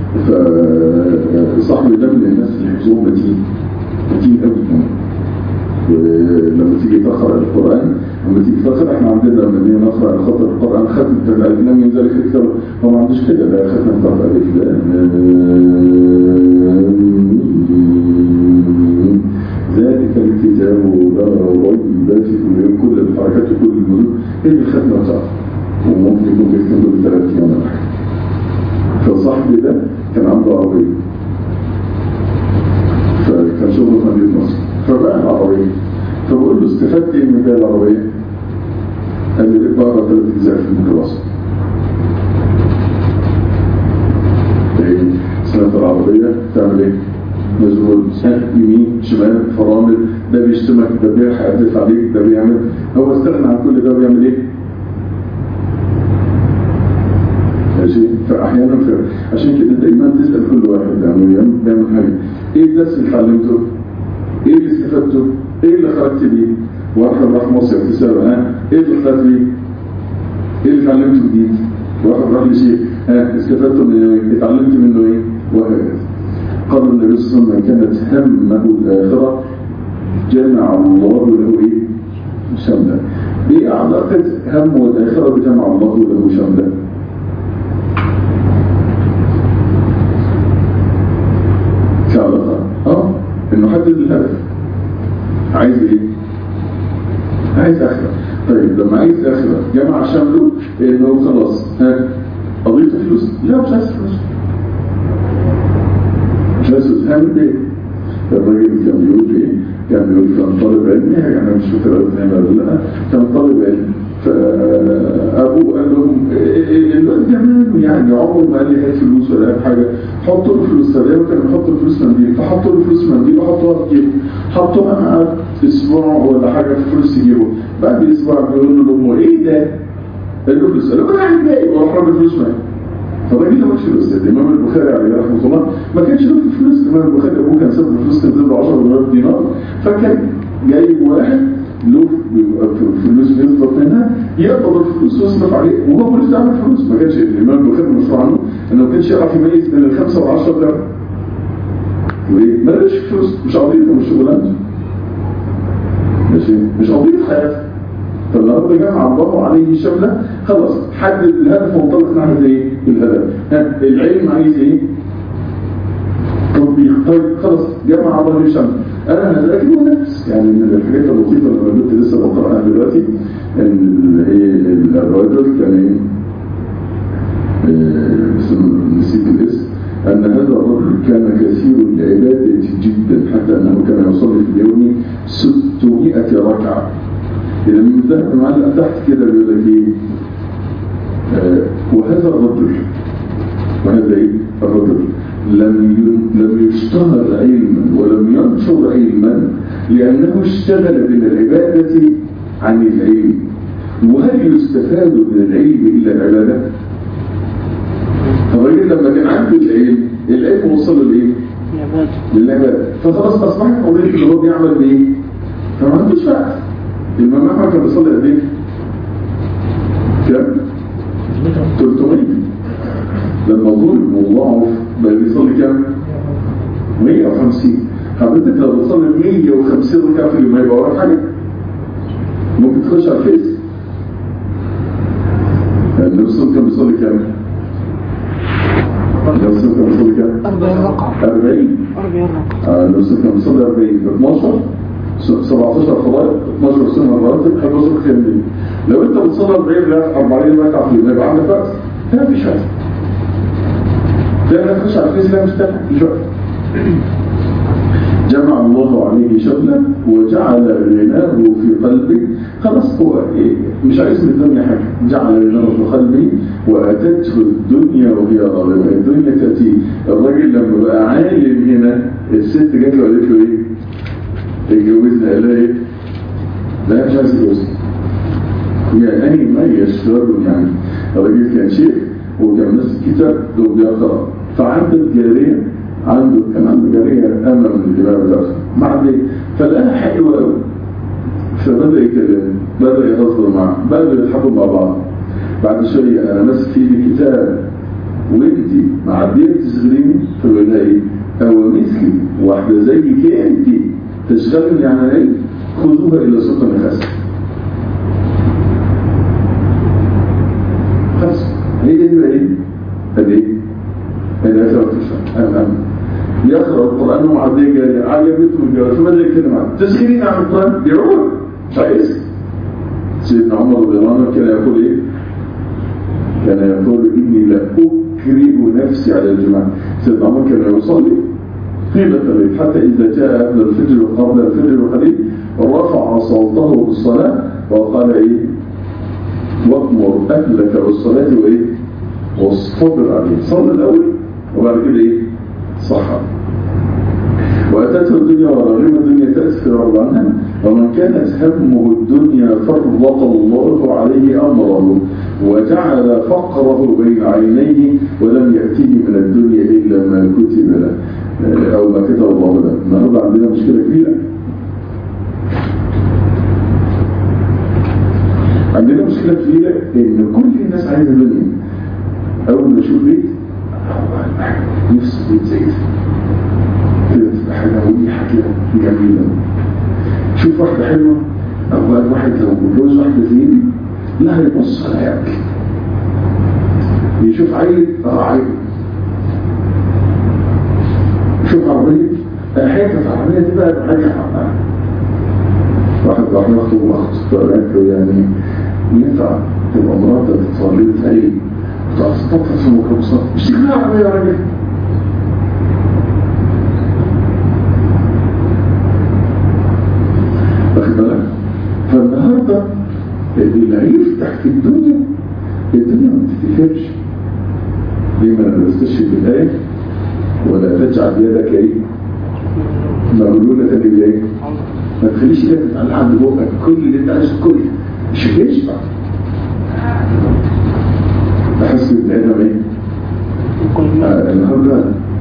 فصاحبي ده من الناس اللي حفظهم متين متين قوي كمان ولما تيجي تقرا القران لما تيجي تقرا احنا عندنا لما نيجي نقرا خطر القران ختم بتاع الف لام من ذلك الكتاب هو ما عندوش كده ده ختم بتاع الف لام ميم. ذلك الكتاب لا ريب فيه كل الحركات وكل المدن هي الختمه بتاعته وممكن يكون بيختم بثلاث ايام ولا حاجه فصاحبي ده كان عنده عربيه فكان شغله في مدينة نصر فبقى العربية فبقول له استفدت ايه من بيع العربية؟ قال لي بقى بقرا ثلاث اجزاء في الميكروباص ايه سنة العربية تعمل ايه؟ مشغول سنة يمين شمال فرامل ده بيشتمك ده بيحدث عليك ده بيعمل هو استغنى عن كل ده بيعمل ايه؟ ماشي فاحيانا ف... عشان كده دايما تسال كل واحد يعني بيعمل حاجه ايه الدرس اللي اتعلمته؟ ايه اللي استفدته؟ ايه اللي خرجت بيه؟ واحد راح مصر تساله ها ايه اللي طلعت بيه؟ ايه اللي اتعلمته جديد؟ واحد راح لشيء ها استفدته من ايه؟ اتعلمت منه ايه؟ وهكذا قال النبي صلى الله عليه وسلم من كانت همه الاخره جمع الله له ايه؟ شملا ايه علاقه همه الاخره بجمع الله له شملا؟ كعلاقة اه انه حدد الهدف عايز ايه عايز اخرة طيب لما عايز اخرة جمع شمله انه خلاص ها قضيت فلوس لا مش عايز فلوس مش عايز فلوس هعمل ايه الراجل كان بيقول ايه كان بيقول كان طالب علم يعني مش فاكر ولا لا كان طالب علم فابوه قال لهم الواد جمال يعني عمره ما قال لي هات فلوس ولا هات حاجه حطوا له فلوس فدايما كان بيحط فلوس منديل فحطوا له فلوس منديل وحطوها في جيبه حطوها قعد اسبوع ولا حاجه في فلوس في جيبه بعد اسبوع بيقول له لامه ايه ده؟ قال له فلوس قال له انا عايز ايه؟ وراح رامي الفلوس معاه فالراجل ده مش فلوس الامام البخاري عليه رحمه الله ما كانش له فلوس الامام البخاري ابوه كان ساب له فلوس تنزل له 10 دولار دينار فكان جايب واحد له فلوس بيصرف منها يقبض الفلوس ويصرف عليه وهو لسه عامل فلوس ما كانش الامام البخاري مشروع عنه انه ما كانش يعرف يميز بين الخمسه والعشره ده وليه؟ ما لقاش فلوس مش قضيته مش شغلانته ماشي مش قضيه حياته فالنهارده جمع الله عليه شمله خلاص حدد الهدف وانطلق نحو ايه؟ الهدف ها العلم عايز ايه؟ تطبيق طيب خلاص جمع الله عليه شمله انا لكن هو نفس يعني من الحاجات اللطيفه اللي انا كنت لسه بقراها دلوقتي ان ايه الرجل كان ايه آه، نسيت الاسم ان هذا الرجل كان كثير العباده جدا حتى انه كان يصلي في اليوم 600 ركعه إذا من ذهب معلق تحت كده بيقول لك إيه آه وهذا الرجل وهذا إيه الرجل لم لم يشتهر علما ولم ينشر علما لأنه اشتغل من العبادة عن العلم وهل يستفاد من العلم إلا العبادة؟ الراجل لما كان عنده العلم العلم وصل لإيه؟ للعبادة فخلاص أصبحت قضية اللي هو بيعمل بإيه؟ فما عندوش وقت الإمام أحمد كان بيصلي قد إيه؟ كم؟ 300 لما ظلم وضعف بقى بيصلي كم؟ 150 حضرتك لو بتصلي 150 ركعة في اليوم هيبقى وراك حاجة ممكن تخش على الفيس النبي صلى الله عليه وسلم كان بيصلي كم؟ النبي صلى الله عليه وسلم كان بيصلي كم؟ 40 ركعة 40 40 ركعة النبي صلى الله عليه وسلم كان بيصلي 40 12 17 فضائل 12 سنة مراتب 11 خير ليه لو انت بتصلي 40 لا 40 ركعة في اليوم يبقى عندك وقت لا مفيش وقت لا تخش على الفيس لا مش تفهم مفيش وقت جمع الله عليه شغله وجعل غناه في قلبه خلاص هو إيه؟ مش عايز من الدنيا حاجة جعل غناه في قلبه وأتته الدنيا وهي راغبة الدنيا تأتي الراجل لما بقى عالم هنا الست جات له قالت له ايه اتجوزنا قال لها ايه لا مش عايز اتجوزك يعني ما يشتغل يعني الراجل كان شيخ وكان ماسك كتاب وبيقرا فعنده جاريه عنده كان عنده جاريه امه من الجماعه بتاعته بعد فلقاها حلوه قوي فبدا يكلم بدا يهزر معاه بدأوا يضحكوا مع بعض بعد شويه انا ماسك في ايدي كتاب وانت معديه تشغليني فبقول لها ايه او مثلي واحده زيك انت تشغلني عن ايه خذوها الى سوق النخاس خلاص هي دي بقى ايه ادي ايه ادي اثر تفهم يقرا القران ومعديه جاريه عجبته الجواب فبدا يتكلم عنه تسخيرين عن القران بيعود مش عايز سيدنا عمر رضي الله عنه كان يقول ايه كان يقول اني لا اكره نفسي على الجماعه سيدنا عمر كان يصلي طيلة الليل حتى إذا جاء قبل الفجر وقبل الفجر بقليل رفع صوته بالصلاة وقال إيه وأمر أهلك بالصلاة وإيه واصطبر عليه صلى الأول وبعد كده إيه صحى وأتته الدنيا ورغم الدنيا تأتي في الأرض عنها ومن كانت همه الدنيا فرط الله عليه أمره وجعل فقره بين عينيه ولم يأتيه من الدنيا إلا ما كتب له أو ما كتب الله له النهارده عندنا مشكلة كبيرة عندنا مشكلة كبيرة إن كل الناس عايزة دنيا أول ما أشوف بيت نفسي بيت زي ده كده تبقى حاجة مريحة كده جميلة شوف واحدة حلوة أو واحد لو جوز واحدة زي دي لا هيبص على ياكل يشوف عيل اه عيل شوف عربية حتة العربية دي بقى حاجة واحد راح يخطب واخت قالت له يعني ينفع تبقى مراتك تصليت عيل وتقف تطفى في الميكروباصات مش تجيب عربية يا راجل واخد بالك فالنهارده اللي هيفتح في الدنيا الدنيا ما تتفرش ليه ما انا بستشهد بالايه ولا تجعل يدك ايه مغلولة للايه ما تخليش ايدك تتعلق عند بقك كل اللي انت عايزه كله مش هيشبع بحس ان ادم ايه آه، النهارده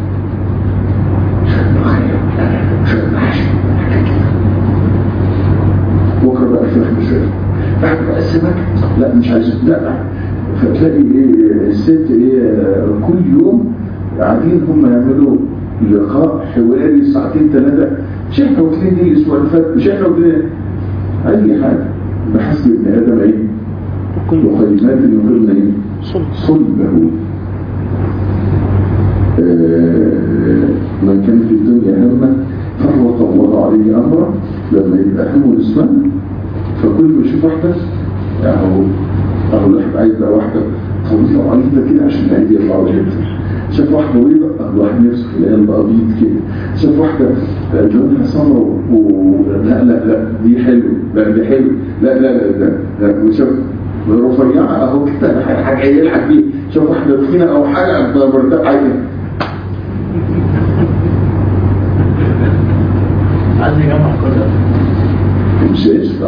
بكره بقى فراخ بشويه بعد بقى السمك لا مش عايز لا فتلاقي ايه الست ايه كل يوم قاعدين هم يعملوا لقاء حواري ساعتين ثلاثه مش احنا واكلين دي الاسبوع اللي فات مش احنا واكلين اي حاجه بحسب ابن ادم ايه وكلمات يقولنا ايه صلبه آه، من كان في الدنيا همه فرط الله عليه امره لما يبقى همه الاسلام فكل ما يشوف واحده اهو اهو الواحد عايز بقى واحده طويله وعريضه كده عشان العيد يطلع وجهتها شاف واحده بيضاء اهو الواحد نفسه في العيال بقى بيض كده شاف واحده لونها سمراء و... لا لا لا دي حلو لا دي حلو لا لا لا ده لا وشاف رفيعه اهو كده حاجه يلعب بيه شاف واحده تخينه او حاجه مرتاح حاجه عايز يجمع كل ده مش هيشفع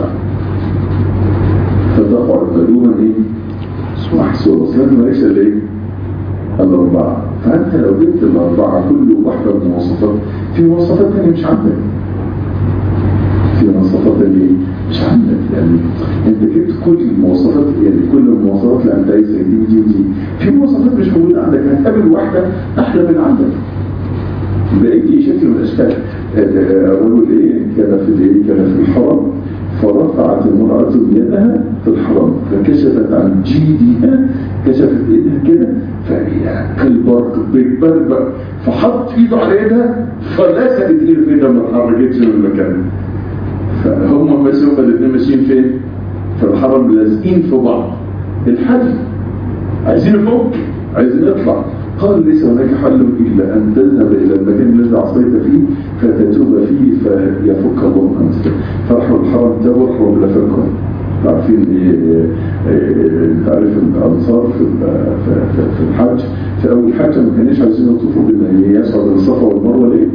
فتقع ملوما ايه محسوبة اصلا ماليش الا ايه الاربعة فانت لو جبت الاربعة كل واحدة من المواصفات في مواصفات تانية مش عندك في مواصفات تانية مش عندك يعني انت جبت كل المواصفات يعني كل المواصفات اللي انت عايزها دي ودي ودي في مواصفات مش موجودة عندك هتقابل واحدة احلى من عندك بأي شكل من الأشكال رجل إيه كان في الإيه كان في الحرم فرفعت المرأة يدها في الحرم فكشفت عن جيدها كشفت إيدها كده فهي كالبرق بالبرق فحط إيده على إيدها فلسقت إيده في إيدها ما اتحركتش من المكان فهم بس هم الاثنين ماشيين فين؟ في الحرم لازقين في بعض الحجم عايزين نفك عايزين نطلع قال ليس هناك حل إلا أن تذهب إلى المكان الذي عصيت فيه فتتوب فيه فيفك الله عنك فرحوا الحرم تابوا رحوا بلا فرقة عارفين ايه انت عارف الانصار في في في الحج في اول حاجه ما كانوش عايزين يطوفوا بان يصعد الصفا والمروه ليه؟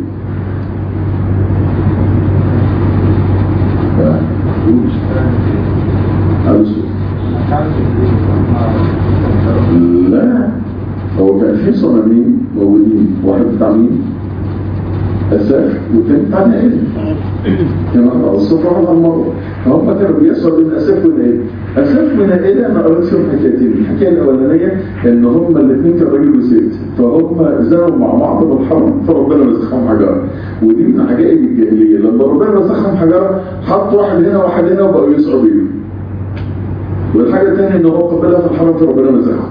لا هو كان في صنمين موجودين واحد بتاع مين اساف والتاني بتاع نائله كان واحد على الصفر واحد على المروه فهم كانوا بيسعوا بين اساف ونائله اساف ونائله انا قريت فيهم حكايتين الحكايه الاولانيه ان هم الاثنين كانوا راجل وست فهم زنوا مع بعض بالحرم فربنا رزقهم حجاره ودي من عجائب الجاهليه لما ربنا رزقهم حجاره حط واحد هنا وواحد هنا وبقوا يسعوا بيهم والحاجه الثانيه ان هو قبلها في الحرم فربنا رزقهم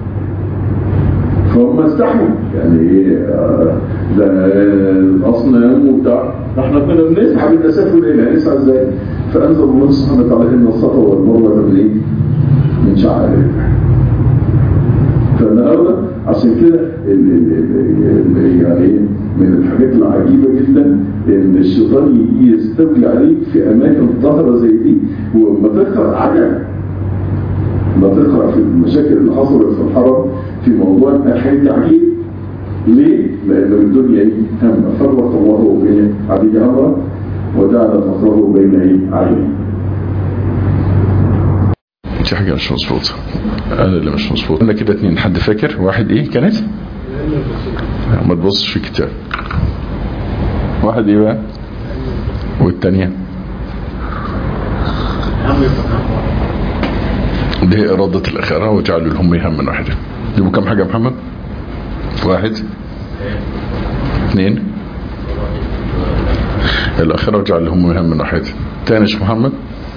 فهم استحوا يعني ايه آه، ده الاصنام وبتاع احنا كنا بنسعى بالاساف والليل هنسعى ازاي فانزل الله سبحانه وتعالى ان الصفا والمروه من ايه من شعائر الله فالنهارده عشان كده ال- ال- ال- ال- يعني إيه؟ من الحاجات العجيبه جدا ان الشيطان يجي يستولي عليك في اماكن ظاهره زي دي وما تقرا عجب ما تقرأ في المشاكل اللي حصلت في الحرم في موضوع الحين تعجيب ليه؟ لأن الدنيا ايه؟ هم فرق الله بين عبيد أمره وجعل فقره بين ايه؟ عينيه دي حاجة مش مظبوطة أنا اللي مش مظبوط أنا كده اتنين حد فاكر واحد إيه كانت ما تبصش في الكتاب واحد إيه بقى والتانية دي هي إرادة الآخرة وجعلوا لهم هم واحدة يبقوا كم حاجة يا محمد واحد اثنين الآخرة وجعل لهم هم واحدة تاني يا شيخ محمد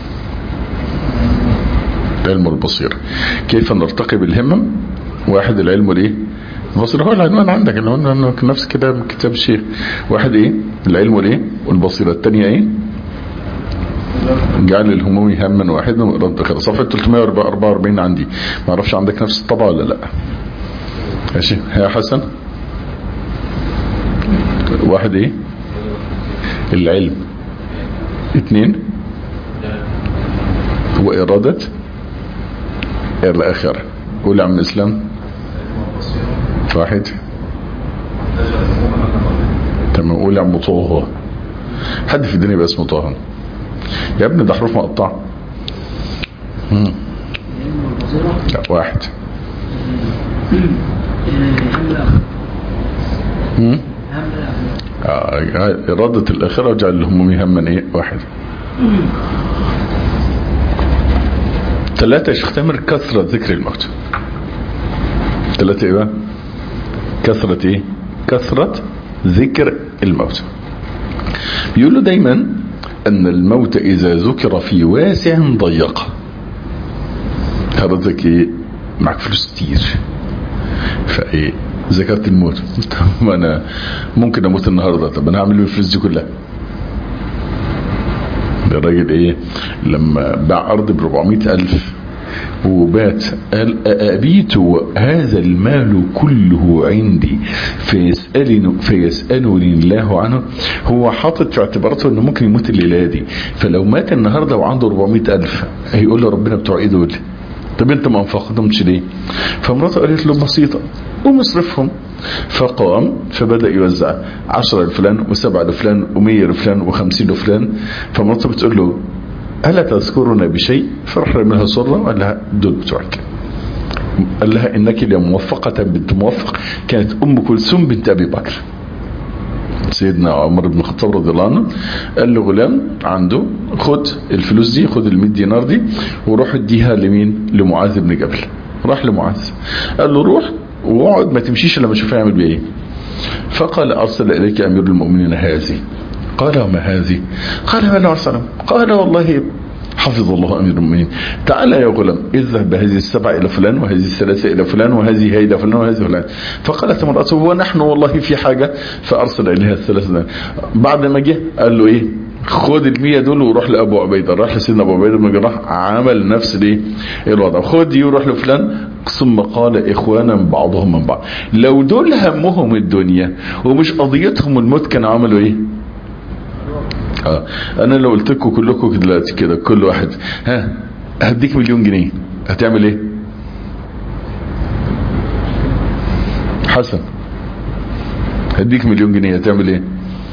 العلم والبصيرة كيف نرتقي بالهمم واحد العلم والايه البصيرة هو العنوان عندك اللي هو انه نفس كده من كتاب الشيخ واحد ايه العلم والايه والبصيرة الثانية ايه جعل الهموم هما واحدا وإرادة خير صفحة 344 عندي ما اعرفش عندك نفس الطبعة ولا لا ماشي يا حسن واحد ايه العلم اثنين هو إرادة الآخرة قول يا عم الإسلام واحد تمام قول يا عم طه حد في الدنيا يبقى اسمه طه يا ابني ده حروف مقطعة مم. لا واحد مم. آه، إرادة الآخرة وجعل الهموم هما إيه واحد ثلاثة يا شيخ تامر كثرة ذكر الموت ثلاثة ايه بقى كثرة ايه كثرة ذكر الموت بيقولوا دايما ان الموت اذا ذكر في واسع ضيق حضرتك ايه معك فلوس كتير فايه ذكرت الموت طب انا ممكن اموت النهارده طب انا هعمل ايه الفلوس دي كلها الراجل ايه لما باع ارض ب 400 الف وبات قال أبيت هذا المال كله عندي فيسألني, فيسألني الله عنه هو حاطط في اعتباراته انه ممكن يموت الليلة دي فلو مات النهاردة وعنده 400 ألف هيقول له ربنا بتوع ايه دول طب انت ما انفقتهمش ليه فمراته قالت له بسيطة قوم اصرفهم فقام فبدأ يوزع عشرة لفلان وسبعة لفلان ومية لفلان وخمسين لفلان فمراته بتقول له ألا تذكرنا بشيء فراح رميها صرة وقال لها دول بتوعك قال لها إنك لموفقة بنت موفق كانت أم كلثوم بنت أبي بكر سيدنا عمر بن الخطاب رضي الله عنه قال له غلام عنده خد الفلوس دي خد ال 100 دينار دي وروح اديها لمين لمعاذ بن جبل راح لمعاذ قال له روح واقعد ما تمشيش لما اشوف يعمل بايه فقال ارسل اليك امير المؤمنين هذه قال وما هذه قال ما له سلام قال والله حفظ الله أمير المؤمنين تعال يا غلام اذهب بهذه السبع إلى فلان وهذه الثلاثة إلى فلان وهذه إلى فلان وهذه فلان فقالت امرأته ونحن والله في حاجة فأرسل إليها الثلاثة بعد ما جه قال له إيه خد المية دول وروح لأبو عبيدة راح لسيدنا أبو عبيدة بن جراح عمل نفس الايه الوضع خد دي وروح لفلان ثم قال إخوانا بعضهم من بعض لو دول همهم الدنيا ومش قضيتهم الموت كانوا عملوا إيه اه انا لو قلت لكم كلكم دلوقتي كده كل واحد ها هديك مليون جنيه هتعمل ايه حسن هديك مليون جنيه هتعمل ايه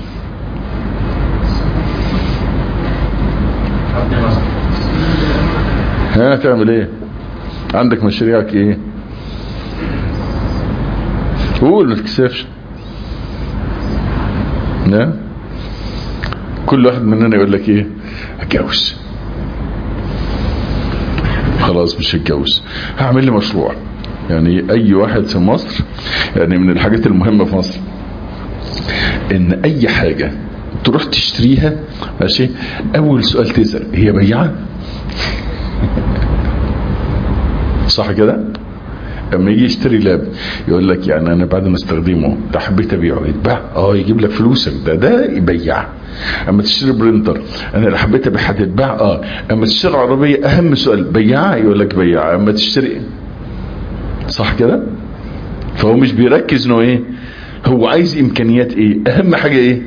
ها هتعمل ايه عندك مشاريعك ايه قول ما تكسفش لا كل واحد مننا يقول لك ايه اتجوز خلاص مش هتجوز هعمل لي مشروع يعني اي واحد في مصر يعني من الحاجات المهمة في مصر ان اي حاجة تروح تشتريها ماشي اول سؤال تسأل هي بيعة صح كده اما يجي يشتري لاب يقول لك يعني انا بعد ما استخدمه ده حبيت ابيعه يتباع اه يجيب لك فلوسك ده ده يبيع اما تشتري برينتر انا لو حبيت ابيع هتتباع اه اما تشتري عربيه اهم سؤال بياع يقول لك بياع اما تشتري صح كده فهو مش بيركز انه ايه هو عايز امكانيات ايه اهم حاجه ايه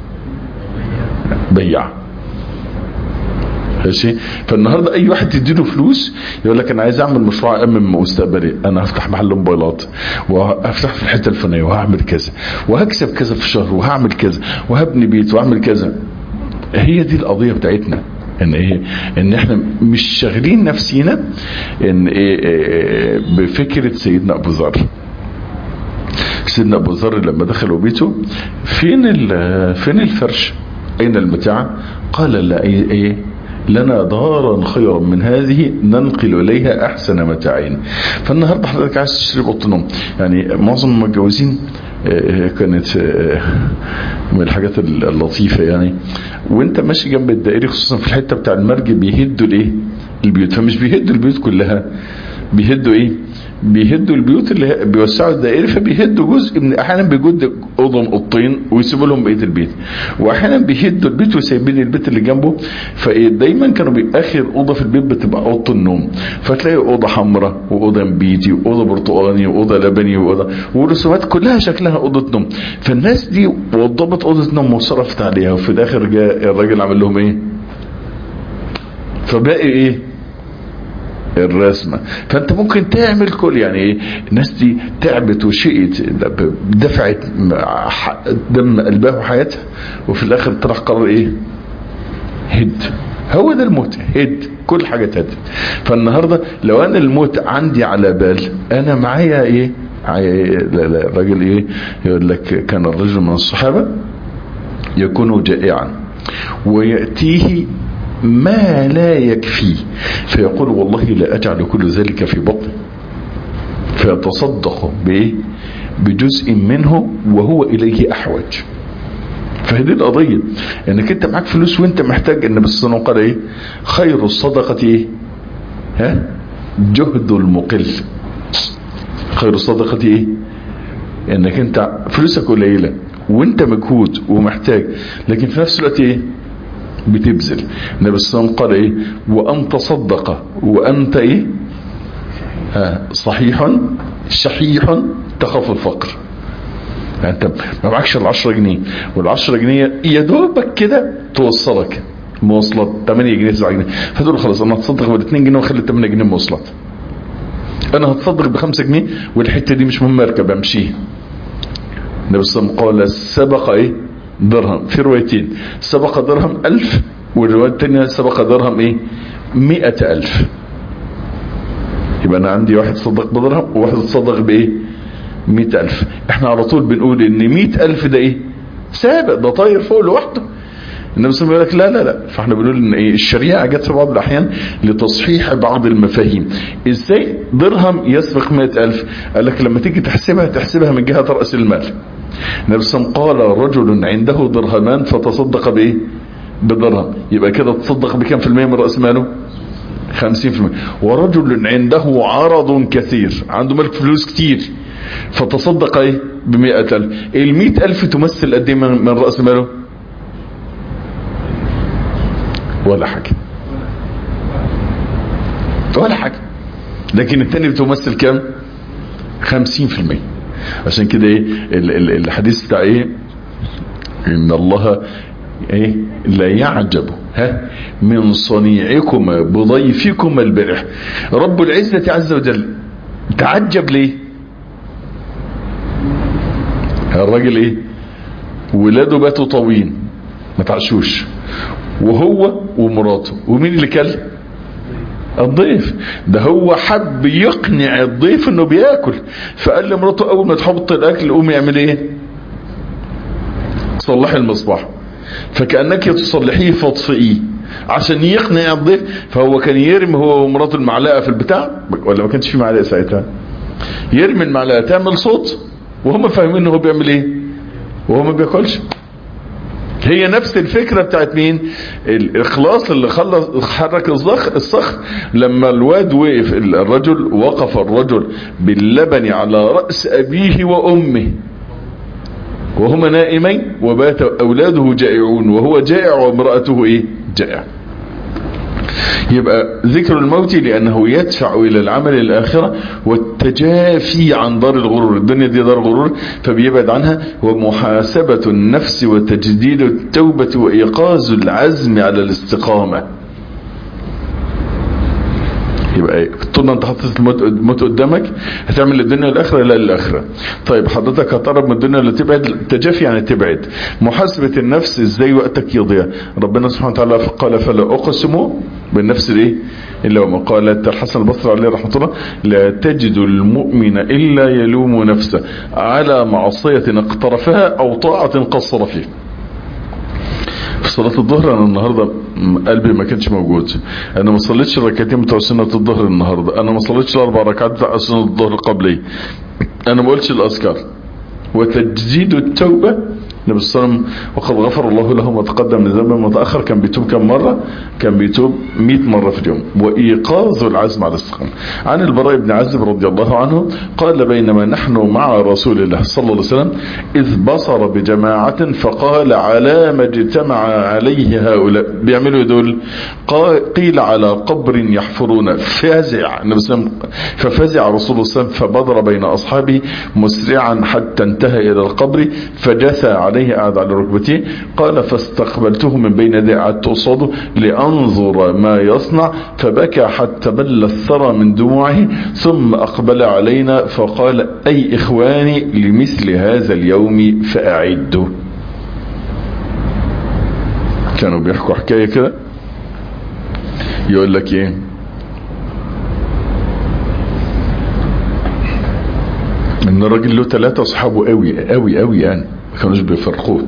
بياع ماشي فالنهارده اي واحد تديله فلوس يقول لك انا عايز اعمل مشروع امن مستقبلي انا هفتح محل موبايلات وهفتح في الحته الفلانيه وهعمل كذا وهكسب كذا في الشهر وهعمل كذا وهبني بيت واعمل كذا هي دي القضيه بتاعتنا ان ايه ان احنا مش شاغلين نفسينا ان ايه, إيه بفكره سيدنا ابو ذر سيدنا ابو ذر لما دخلوا بيته فين فين الفرش اين المتاع قال لا ايه, إيه لنا دارا خيرا من هذه ننقل اليها احسن متاعين فالنهارده حضرتك عايز تشتري اوضه نوم يعني معظم المتجوزين كانت من الحاجات اللطيفه يعني وانت ماشي جنب الدائري خصوصا في الحته بتاع المرج بيهدوا الايه البيوت فمش بيهدوا البيوت كلها بيهدوا ايه بيهدوا البيوت اللي بيوسعوا الدائري فبيهدوا جزء من احيانا بيجد اوضه اوضتين ويسيبوا لهم بقيه البيت واحيانا بيهدوا البيت وسايبين البيت اللي جنبه فدايما كانوا اخر اوضه في البيت بتبقى اوضه النوم فتلاقي اوضه حمراء واوضه نبيتي واوضه برتقاني واوضه لبني واوضه والرسومات كلها شكلها اوضه نوم فالناس دي وضبت اوضه نوم وصرفت عليها وفي الاخر جاء الراجل عمل لهم ايه فباقي ايه الرسمة فانت ممكن تعمل كل يعني ايه الناس دي تعبت وشقت دفعت دم قلبها وحياتها وفي الاخر طلع قرار ايه هد هو ده الموت هد كل حاجة تهد فالنهاردة لو انا الموت عندي على بال انا معايا ايه معايا لا لا الراجل ايه يقول لك كان الرجل من الصحابة يكون جائعا ويأتيه ما لا يكفي فيقول والله لا أجعل كل ذلك في بطني فيتصدق بإيه بجزء منه وهو إليه أحوج فهذه القضية انك انت معاك فلوس وانت محتاج ان بس قال ايه خير الصدقة ايه ها جهد المقل خير الصدقة ايه انك انت فلوسك قليلة وانت مجهود ومحتاج لكن في نفس الوقت ايه بتبذل النبي صلى الله عليه وسلم قال ايه وان تصدق وانت ايه ها صحيح شحيح تخاف الفقر يعني انت ما معكش ال 10 جنيه وال 10 جنيه يا دوبك كده توصلك مواصلات 8 جنيه 9 جنيه فتقول خلاص انا هتصدق بال 2 جنيه واخلي 8 جنيه مواصلات انا هتصدق ب 5 جنيه والحته دي مش مهم اركب امشيها النبي صلى الله عليه وسلم قال سبق ايه درهم في روايتين سبق درهم ألف والرواية الثانية سبق درهم ايه مئة ألف يبقى أنا عندي واحد صدق بدرهم وواحد صدق بإيه مئة ألف احنا على طول بنقول ان مئة ألف ده ايه سابق ده طاير فوق لوحده النبي صلى الله عليه وسلم يقول لك لا لا لا فاحنا بنقول ان ايه الشريعه جت في بعض الاحيان لتصحيح بعض المفاهيم ازاي درهم يسبق 100000 قال لك لما تيجي تحسبها تحسبها من جهه راس المال النبي صلى الله عليه وسلم قال رجل عنده درهمان فتصدق بايه بدرهم يبقى كده تصدق بكم في المية من راس ماله 50% ورجل عنده عرض كثير عنده ملك فلوس كتير فتصدق ايه بمئة ألف المئة ألف تمثل قد ايه من رأس ماله ولا حاجة ولا حاجة لكن الثاني بتمثل كام خمسين في المية عشان كده ايه الحديث بتاع ايه ان الله ايه لا يعجب ها من صنيعكم بضيفكم البرح رب العزة عز وجل تعجب ليه الراجل ايه ولاده باتوا طوين ما تعشوش وهو ومراته ومين اللي كل الضيف ده هو حب يقنع الضيف انه بياكل فقال لمراته اول ما تحط الاكل قوم يعمل ايه صلحي المصباح فكأنك تصلحيه فاطفئيه عشان يقنع الضيف فهو كان يرمي هو ومراته المعلقة في البتاع ولا ما كانش في معلقة ساعتها يرمي المعلقة تعمل صوت وهم فاهمين انه هو بيعمل ايه وهو ما بياكلش هي نفس الفكرة بتاعت مين الاخلاص اللي خلص حرك الصخر الصخر لما الواد وقف الرجل وقف الرجل باللبن على رأس ابيه وامه وهما نائمين وبات اولاده جائعون وهو جائع وامرأته ايه جائع يبقى ذكر الموت لأنه يدفع إلى العمل الآخرة والتجافي عن دار الغرور الدنيا دي دار غرور فبيبعد عنها ومحاسبة النفس وتجديد التوبة وإيقاظ العزم على الاستقامة يبقى طول ما انت حاطط الموت قدامك هتعمل الدنيا والاخره لا الاخره طيب حضرتك هتقرب من الدنيا ولا تبعد تجافي يعني تبعد محاسبه النفس ازاي وقتك يضيع ربنا سبحانه وتعالى قال فلا اقسم بالنفس الايه الا وما قال الحسن البصري عليه رحمه الله لا تجد المؤمن الا يلوم نفسه على معصيه اقترفها او طاعه قصر فيه في صلاة الظهر انا النهاردة قلبي ما كانش موجود انا ما صليتش الركعتين بتوع سنة الظهر النهاردة انا ما صليتش الاربع ركعات بتوع سنة الظهر قبلي انا ما قلتش الاذكار وتجديد التوبة النبي صلى الله عليه وسلم وقد غفر الله له ما تقدم من ذنبه وما تاخر كان بيتوب كم مره كان بيتوب 100 مره في اليوم وايقاظ العزم على الاستقامه عن البراء بن عازب رضي الله عنه قال بينما نحن مع رسول الله صلى الله عليه وسلم اذ بصر بجماعه فقال على ما اجتمع عليه هؤلاء بيعملوا دول قيل على قبر يحفرون فزع النبي صلى الله عليه وسلم ففزع رسول الله صلى الله عليه وسلم فبدر بين اصحابه مسرعا حتى انتهى الى القبر فجثى عليه قعد على ركبتيه قال فاستقبلته من بين يدي قعدت قصاده لانظر ما يصنع فبكى حتى بل الثرى من دموعه ثم اقبل علينا فقال اي اخواني لمثل هذا اليوم فاعدوا كانوا بيحكوا حكايه كده يقول لك ايه ان الراجل له ثلاثة اصحابه قوي قوي قوي يعني ما كانوش بيفرقوه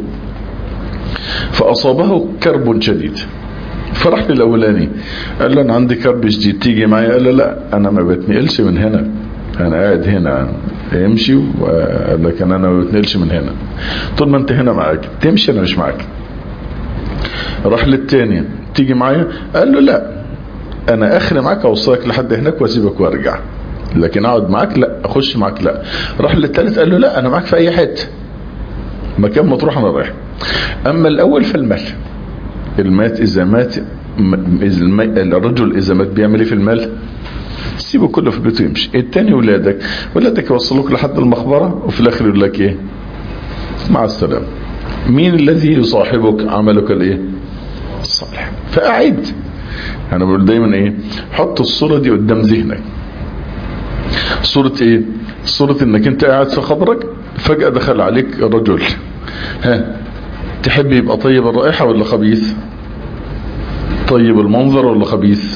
فاصابه كرب شديد فرح للاولاني قال له انا عندي كرب شديد تيجي معايا قال له لا انا ما بتنقلش من هنا انا قاعد هنا امشي وقال لك انا ما بتنقلش من هنا طول ما انت هنا معاك تمشي انا مش معاك راح للتاني تيجي معايا قال له لا انا اخري معاك اوصلك لحد هناك واسيبك وارجع لكن اقعد معاك لا اخش معاك لا راح للثالث قال له لا انا معاك في اي حته مكان ما تروح انا رايح اما الاول فالمال المات اذا مات الرجل اذا مات بيعمل ايه في المال سيبه كله في بيته يمشي التاني ولادك ولادك يوصلوك لحد المقبره وفي الاخر يقول لك ايه مع السلامه مين الذي يصاحبك عملك الايه الصالح فاعد انا بقول دايما ايه حط الصوره دي قدام ذهنك صورة ايه صورة انك انت قاعد في خبرك فجأة دخل عليك رجل ها تحب يبقى طيب الرائحة ولا خبيث طيب المنظر ولا خبيث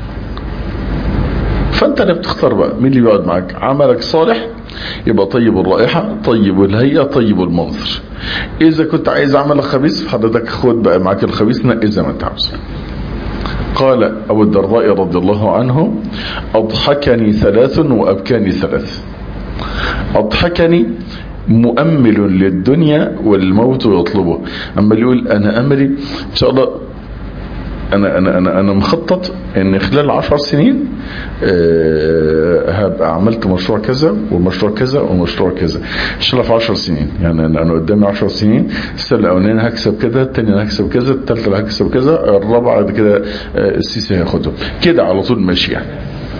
فانت اللي بتختار بقى مين اللي بيقعد معاك عملك صالح يبقى طيب الرائحة طيب الهيئة طيب المنظر اذا كنت عايز عملك خبيث فحضرتك خد بقى معاك الخبيث نقي زي ما انت عاوز قال أبو الدرداء رضي الله عنه أضحكني ثلاث وأبكاني ثلاث أضحكني مؤمل للدنيا والموت يطلبه أما اللي يقول أنا أملي إن شاء الله أنا أنا أنا أنا مخطط إن خلال عشر سنين أه هبقى عملت مشروع كذا ومشروع كذا ومشروع كذا إن شاء الله في عشر سنين يعني أنا, أنا قدامي عشر سنين السنة الأولانية هكسب كذا الثانية هكسب كذا الثالثة هكسب كذا الرابعة بعد كده أه السيسي هياخده كده على طول ماشي يعني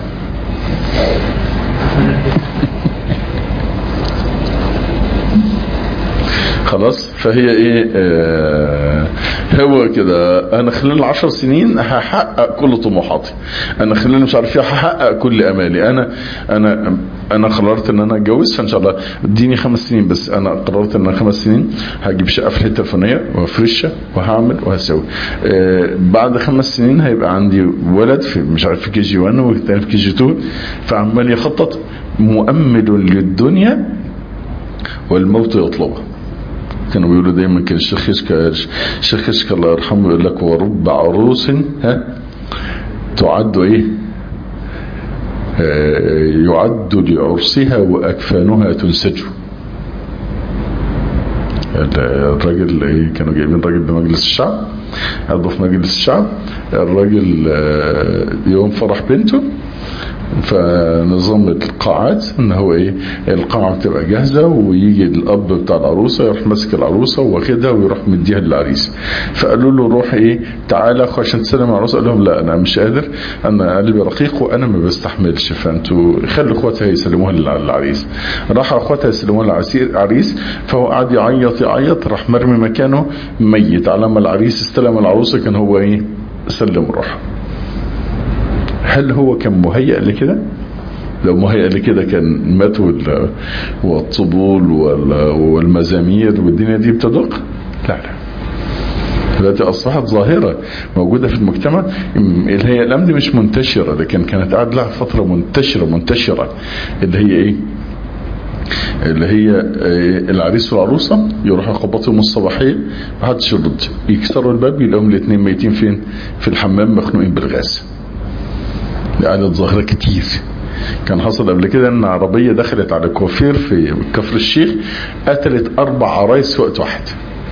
خلاص فهي ايه آه هو كده انا خلال عشر سنين هحقق كل طموحاتي انا خلال مش عارف ايه هحقق كل امالي انا انا انا قررت ان انا اتجوز فان شاء الله اديني خمس سنين بس انا قررت ان انا خمس سنين هجيب شقه في الحته الفلانيه وافرشها وهعمل وهسوي آه بعد خمس سنين هيبقى عندي ولد في مش عارف في كي جي 1 والثاني في كي جي 2 فعمال يخطط مؤمل للدنيا والموت يطلبه كانوا بيقولوا دايما كان الشيخ يشكى الشيخ يشكى الله يرحمه يقول لك ورب عروس ها تعد ايه آه، يعد لعرسها واكفانها تنسج الراجل ايه كانوا جايبين راجل بمجلس الشعب عضو في مجلس الشعب الراجل آه، يوم فرح بنته فنظام القاعات ان هو ايه القاعة بتبقى جاهزة ويجي الاب بتاع العروسة يروح ماسك العروسة واخدها ويروح مديها للعريس فقالوا له روح ايه تعالى اخو عشان تسلم العروسة قال لهم لا انا مش قادر انا قلبي رقيق وانا ما بستحملش فانتوا خلوا اخواتها يسلموها للعريس راح اخواتها يسلموها للعريس فهو قعد يعيط يعيط راح مرمي مكانه ميت على ما العريس استلم العروسة كان هو ايه سلم روحه هل هو كان مهيأ لكده لو مهيأ لكده كان مات وال- والطبول وال- والمزامير والدنيا دي بتدق لا لا دلوقتي اصبحت ظاهره موجوده في المجتمع م- اللي هي الألم دي مش منتشره لكن كانت قاعد لها فتره منتشره منتشره اللي هي ايه اللي هي آه، العريس والعروسة يروحوا يخبطوا يوم الصباحية ما حدش يرد يكسروا الباب يلاقيهم الاثنين ميتين فين في الحمام مخنوقين بالغاز قعدت ظاهرة كتير كان حصل قبل كده ان عربية دخلت على كوافير في كفر الشيخ قتلت اربع عرايس في وقت واحد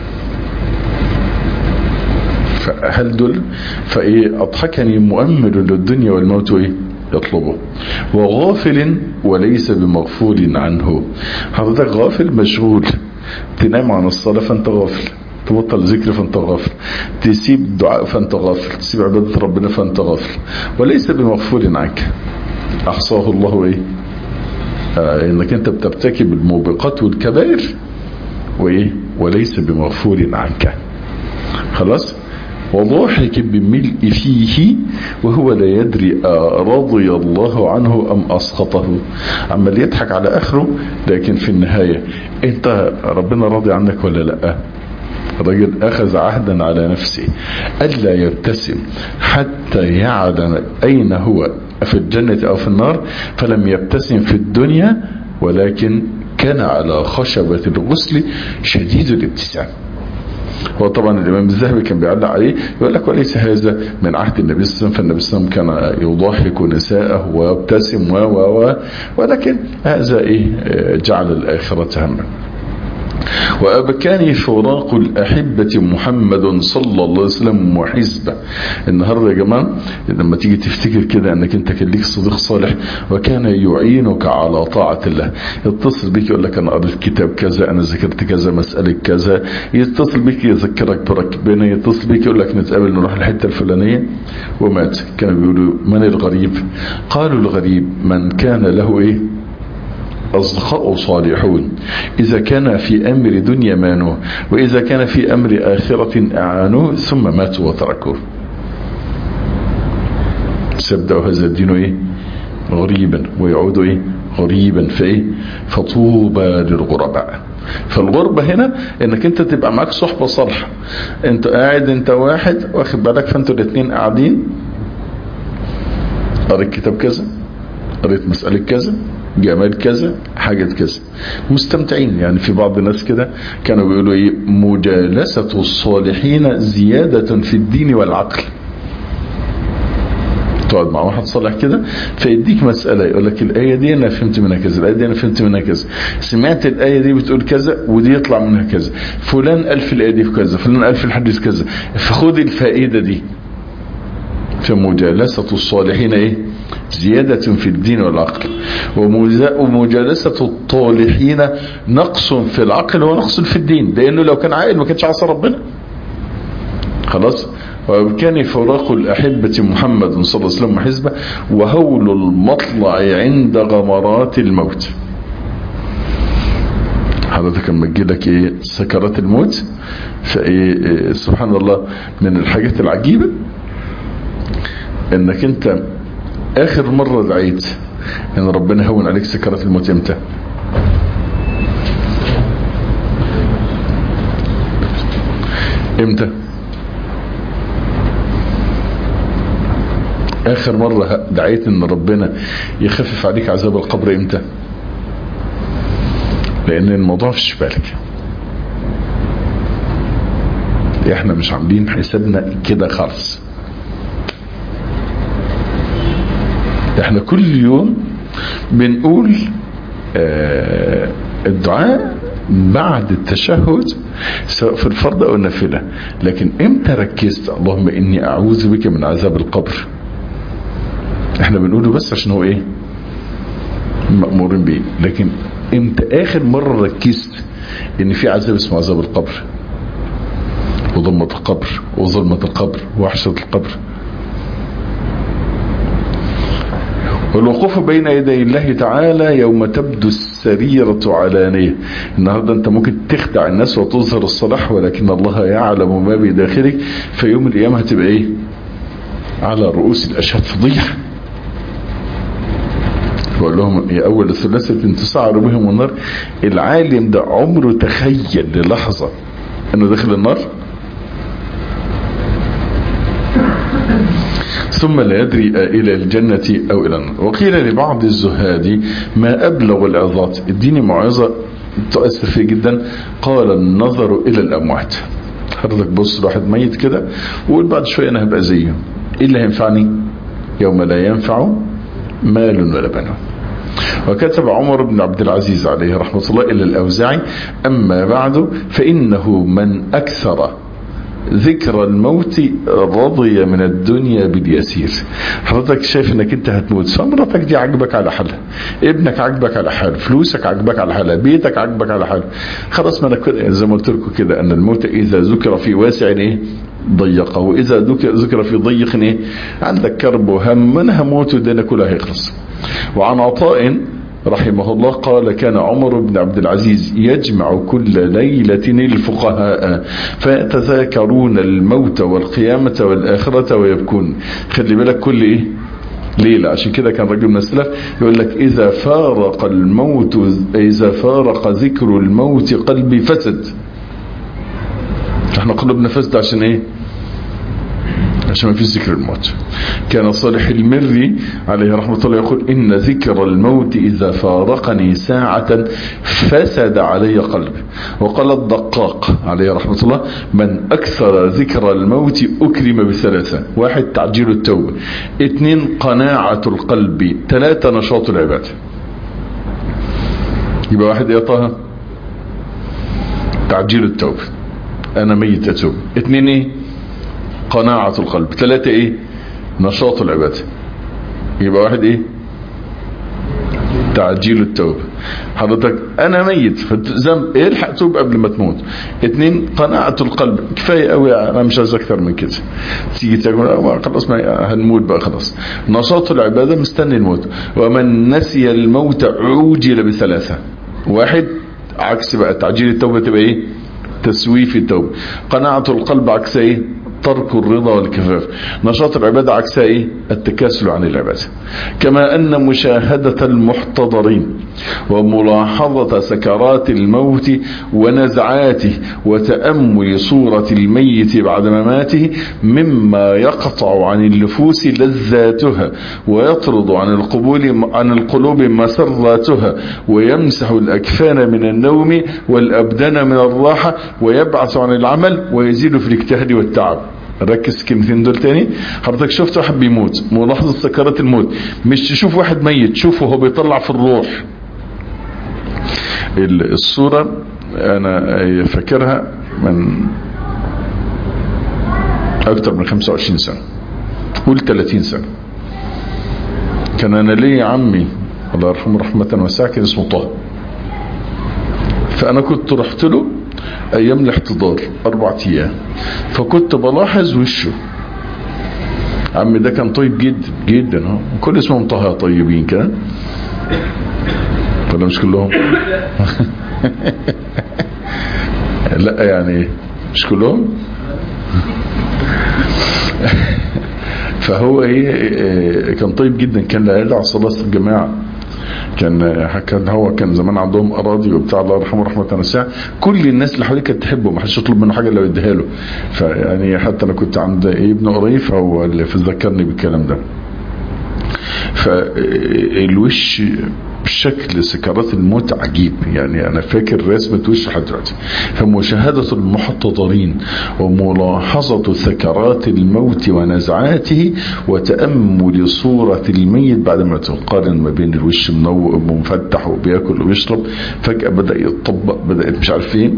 فهل دول فايه اضحكني مؤمل للدنيا والموت ايه يطلبه وغافل وليس بمغفول عنه حضرتك غافل مشغول تنام عن الصلاة فانت غافل تبطل ذكر فانت غافل تسيب دعاء فانت غافل تسيب عبادة ربنا فانت غافل وليس بمغفول عنك احصاه الله ايه آه انك انت بترتكب الموبقات والكبائر وايه وليس بمغفول عنك خلاص وضاحك بملء فيه وهو لا يدري رضي الله عنه أم أسخطه عمال يضحك على آخره لكن في النهاية انت ربنا راضي عنك ولا لا الرجل أخذ عهدا على نفسه ألا يبتسم حتى يعلم أين هو في الجنة أو في النار فلم يبتسم في الدنيا ولكن كان على خشبة الغسل شديد الابتسام هو طبعا الإمام الذهبي كان بيعلق عليه يقول لك وليس هذا من عهد النبي صلى الله عليه وسلم فالنبي صلى الله عليه وسلم كان يضحك نساءه ويبتسم و و و ولكن هذا إيه جعل الآخرة هما وأبكاني فراق الأحبة محمد صلى الله عليه وسلم وحزبه النهاردة يا جماعة لما تيجي تفتكر كده أنك أنت كان ليك صديق صالح وكان يعينك على طاعة الله يتصل بك يقول لك أنا قريت كتاب كذا أنا ذكرت كذا مسألة كذا يتصل بك يذكرك بركبنا يتصل بك يقول لك نتقابل نروح الحتة الفلانية ومات كانوا بيقولوا من الغريب قالوا الغريب من كان له إيه أصدقاء صالحون إذا كان في أمر دنيا مانوه وإذا كان في أمر آخرة أعانوه ثم ماتوا وتركوه سيبدأ هذا الدين إيه غريبا ويعود إيه غريبا فإيه فطوبى للغرباء فالغربة هنا انك انت تبقى معاك صحبة صالحة انت قاعد انت واحد واخد بالك فانتوا الاثنين قاعدين قريت كتاب كذا قريت مسألة كذا جمال كذا حاجة كذا مستمتعين يعني في بعض الناس كده كانوا بيقولوا ايه مجالسة الصالحين زيادة في الدين والعقل تقعد مع واحد صالح كده فيديك مسألة يقول لك الآية دي أنا فهمت منها كذا الآية دي أنا فهمت منها كذا سمعت الآية دي بتقول كذا ودي يطلع منها كذا فلان قال في الآية دي في كذا فلان قال في الحديث كذا فخد الفائدة دي فمجالسة الصالحين ايه زيادة في الدين والعقل ومجالسة الطالحين نقص في العقل ونقص في الدين لأنه لو كان عاقل ما كانش عصى ربنا خلاص وكان فراق الأحبة محمد صلى الله عليه وسلم وحزبه وهول المطلع عند غمرات الموت حضرتك لما تجيلك ايه سكرات الموت فايه إيه سبحان الله من الحاجات العجيبة انك انت اخر مرة دعيت ان ربنا هون عليك سكرات الموت امتى امتى اخر مرة دعيت ان ربنا يخفف عليك عذاب القبر امتى لان الموضوع في بالك احنا مش عاملين حسابنا كده خالص احنا كل يوم بنقول آه الدعاء بعد التشهد سواء في الفرض او النافله لكن امتى ركزت اللهم اني اعوذ بك من عذاب القبر احنا بنقوله بس عشان هو ايه مأمورين بيه لكن امتى اخر مرة ركزت ان في عذاب اسمه عذاب القبر وظلمة القبر وظلمة القبر وحشة القبر والوقوف بين يدي الله تعالى يوم تبدو السريرة علانية النهاردة انت ممكن تخدع الناس وتظهر الصلاح ولكن الله يعلم ما بداخلك في يوم القيامة هتبقى ايه على رؤوس الاشهاد فضيحة بقول لهم يا اول الثلاثة تسعر بهم النار العالم ده عمره تخيل للحظة انه داخل النار ثم لا يدري إلى الجنة أو إلى النار وقيل لبعض الزهاد ما أبلغ العظات اديني موعظة تؤثر فيه جدا قال النظر إلى الأموات حضرتك بص لواحد ميت كده وقول بعد شوية أنا هبقى زيه إيه اللي هينفعني يوم لا ينفع مال ولا بنون وكتب عمر بن عبد العزيز عليه رحمة الله إلى الأوزاعي أما بعد فإنه من أكثر ذكر الموت رضي من الدنيا باليسير حضرتك شايف انك انت هتموت فمرتك دي عجبك على حالها ابنك عجبك على حاله فلوسك عجبك على حالها بيتك عجبك على حاله خلاص ما انا كده زي ما قلت لكم كده ان الموت اذا ذكر في واسع ايه ضيقه واذا ذكر ذكر في ضيق ايه عندك كرب وهم من هموت والدنيا كلها هيخلص وعن عطاء رحمه الله قال كان عمر بن عبد العزيز يجمع كل ليلة الفقهاء فيتذاكرون الموت والقيامة والآخرة ويبكون خلي بالك كل ايه ليلة عشان كده كان رجل من السلف يقول لك إذا فارق الموت إذا فارق ذكر الموت قلبي فسد احنا قلوبنا فسد عشان ايه عشان ما فيش ذكر الموت كان صالح المري عليه رحمة الله يقول إن ذكر الموت إذا فارقني ساعة فسد علي قلبي وقال الدقاق عليه رحمة الله من أكثر ذكر الموت أكرم بثلاثة واحد تعجيل التوبة اثنين قناعة القلب ثلاثة نشاط العبادة يبقى واحد ايه طه تعجيل التوبة انا ميت اتوب اثنين ايه قناعة القلب ثلاثة ايه نشاط العبادة يبقى واحد ايه تعجيل التوبة حضرتك انا ميت فالذنب الحق توب قبل ما تموت اتنين قناعة القلب كفاية قوي انا مش عايز اكتر من كده تيجي تقول خلاص ما هنموت بقى خلاص نشاط العبادة مستني الموت ومن نسي الموت عوجل بثلاثة واحد عكس بقى تعجيل التوبة تبقى ايه تسويف التوبة قناعة القلب عكس ايه ترك الرضا والكفاف نشاط العبادة عكسها ايه التكاسل عن العبادة كما ان مشاهدة المحتضرين وملاحظة سكرات الموت ونزعاته وتأمل صورة الميت بعد مماته مما يقطع عن النفوس لذاتها ويطرد عن القبول عن القلوب مسراتها ويمسح الأكفان من النوم والأبدان من الراحة ويبعث عن العمل ويزيد في الاجتهاد والتعب ركز كلمتين دول تاني حضرتك شفت واحد بيموت ملاحظة سكرات الموت مش تشوف واحد ميت شوفه هو بيطلع في الروح الصورة انا فاكرها من اكتر من 25 سنة قول 30 سنة كان انا لي عمي الله يرحمه رحمة واسعة كان اسمه طه فانا كنت رحت له ايام الاحتضار اربع ايام فكنت بلاحظ وشه عمي ده كان طيب جدا جدا اهو كل اسمهم طه طيبين كده ولا مش كلهم لا يعني مش كلهم فهو ايه كان طيب جدا كان لا يدع صلاة الجماعة كان كان هو كان زمان عندهم اراضي وبتاع الله يرحمه رحمه واسعه كل الناس اللي حواليه كانت تحبه ما حدش يطلب منه حاجه الا يديها له فيعني حتى انا كنت عند ابن قريب هو اللي ذكرني بالكلام ده فالوش شكل سكرات الموت عجيب يعني انا فاكر رسمة وش لحد دلوقتي فمشاهدة المحتضرين وملاحظة سكرات الموت ونزعاته وتأمل صورة الميت بعد ما تقارن ما بين الوش منو- مفتح وبياكل وبيشرب فجأة بدأ يتطبق بدأ مش عارف ايه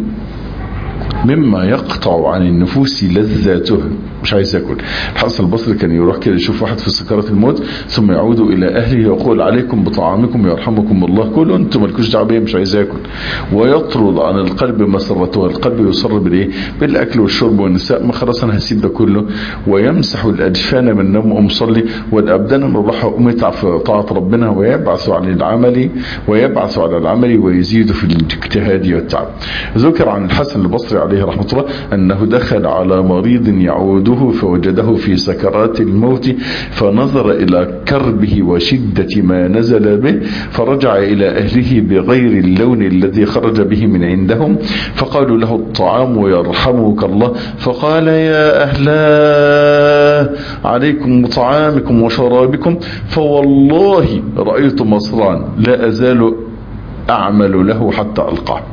مما يقطع عن النفوس لذاته مش عايز ياكل الحسن البصري كان يروح كده يشوف واحد في سكرات الموت ثم يعود الى اهله ويقول عليكم بطعامكم يرحمكم الله كلوا انتم مالكوش دعوه بيه مش عايز ياكل ويطرد عن القلب مسرته القلب يصر بالايه بالاكل والشرب والنساء ما خلاص انا هسيب ده كله ويمسح الاجفان من النوم ومصلي والابدان من الراحه ومتع في طاعه ربنا ويبعث عن العمل ويبعث على العمل ويزيد في الاجتهاد والتعب ذكر عن الحسن البصري عليه رحمه الله انه دخل على مريض يعوده فوجده في سكرات الموت فنظر الى كربه وشده ما نزل به فرجع الى اهله بغير اللون الذي خرج به من عندهم فقالوا له الطعام ويرحمك الله فقال يا اهلا عليكم بطعامكم وشرابكم فوالله رايت مصران لا ازال اعمل له حتى القاه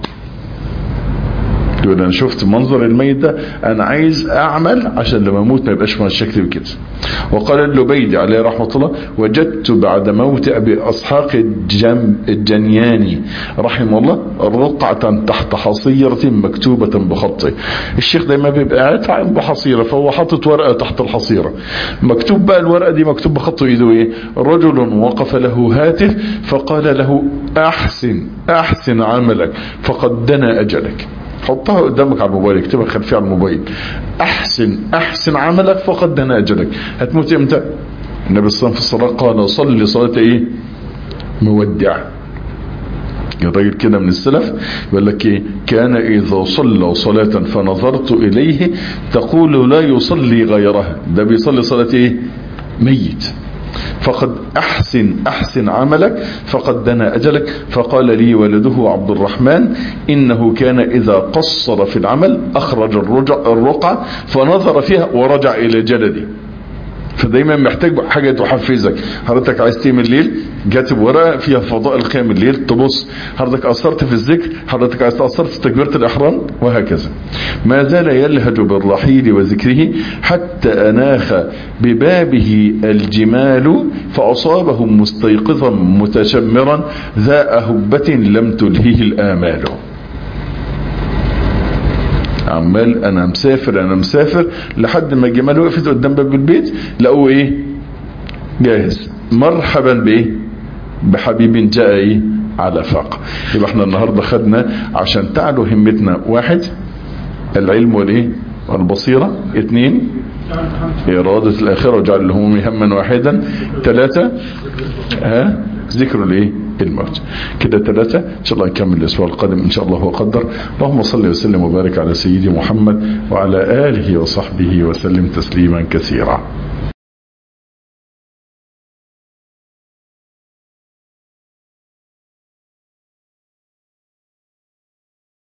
يقول انا شفت منظر الميت ده انا عايز اعمل عشان لما اموت ما يبقاش من الشكل بكده وقال اللبيدي عليه رحمه الله وجدت بعد موت ابي اسحاق الجم الجنياني رحمه الله رقعه تحت حصيره مكتوبه بخطه الشيخ دايما بيبقى قاعد عند حصيره فهو حاطط ورقه تحت الحصيره مكتوب بقى الورقه دي مكتوب بخطه ايده ايه رجل وقف له هاتف فقال له احسن احسن عملك فقد دنا اجلك حطها قدامك على الموبايل اكتبها خلفيه على الموبايل احسن احسن عملك فقد دنا اجلك هتموت امتى النبي صلى الله عليه وسلم في الصلاه قال صلي صلاه ايه مودع الراجل كده من السلف يقول لك ايه كان اذا صلى صلاة فنظرت اليه تقول لا يصلي غيرها ده بيصلي صلاة ايه ميت فقد أحسن أحسن عملك فقد دنا أجلك فقال لي ولده عبد الرحمن إنه كان إذا قصر في العمل أخرج الرجع الرقعة فنظر فيها ورجع إلى جلده فدايما محتاج حاجة تحفزك حضرتك عايز تقيم الليل جاتب ورقة فيها فضائل قيام الليل تبص حضرتك أثرت في الذكر حضرتك عايز تأثرت في تكبيرة الإحرام وهكذا ما زال يلهج بالرحيل وذكره حتى أناخ ببابه الجمال فأصابهم مستيقظا متشمرا ذا أهبة لم تلهيه الآمال عمال انا مسافر انا مسافر لحد ما الجمال وقفت قدام باب البيت لقوه ايه جاهز مرحبا بايه بحبيب جاء ايه على فاق يبقى احنا النهاردة خدنا عشان تعلو همتنا واحد العلم والايه والبصيرة اثنين إرادة الآخرة وجعل الهموم هما واحدا ثلاثة ها ذكر الايه الموت كده ثلاثة ان شاء الله نكمل الاسبوع القادم ان شاء الله وقدر اللهم صل وسلم وبارك على سيدي محمد وعلى آله وصحبه وسلم تسليما كثيرا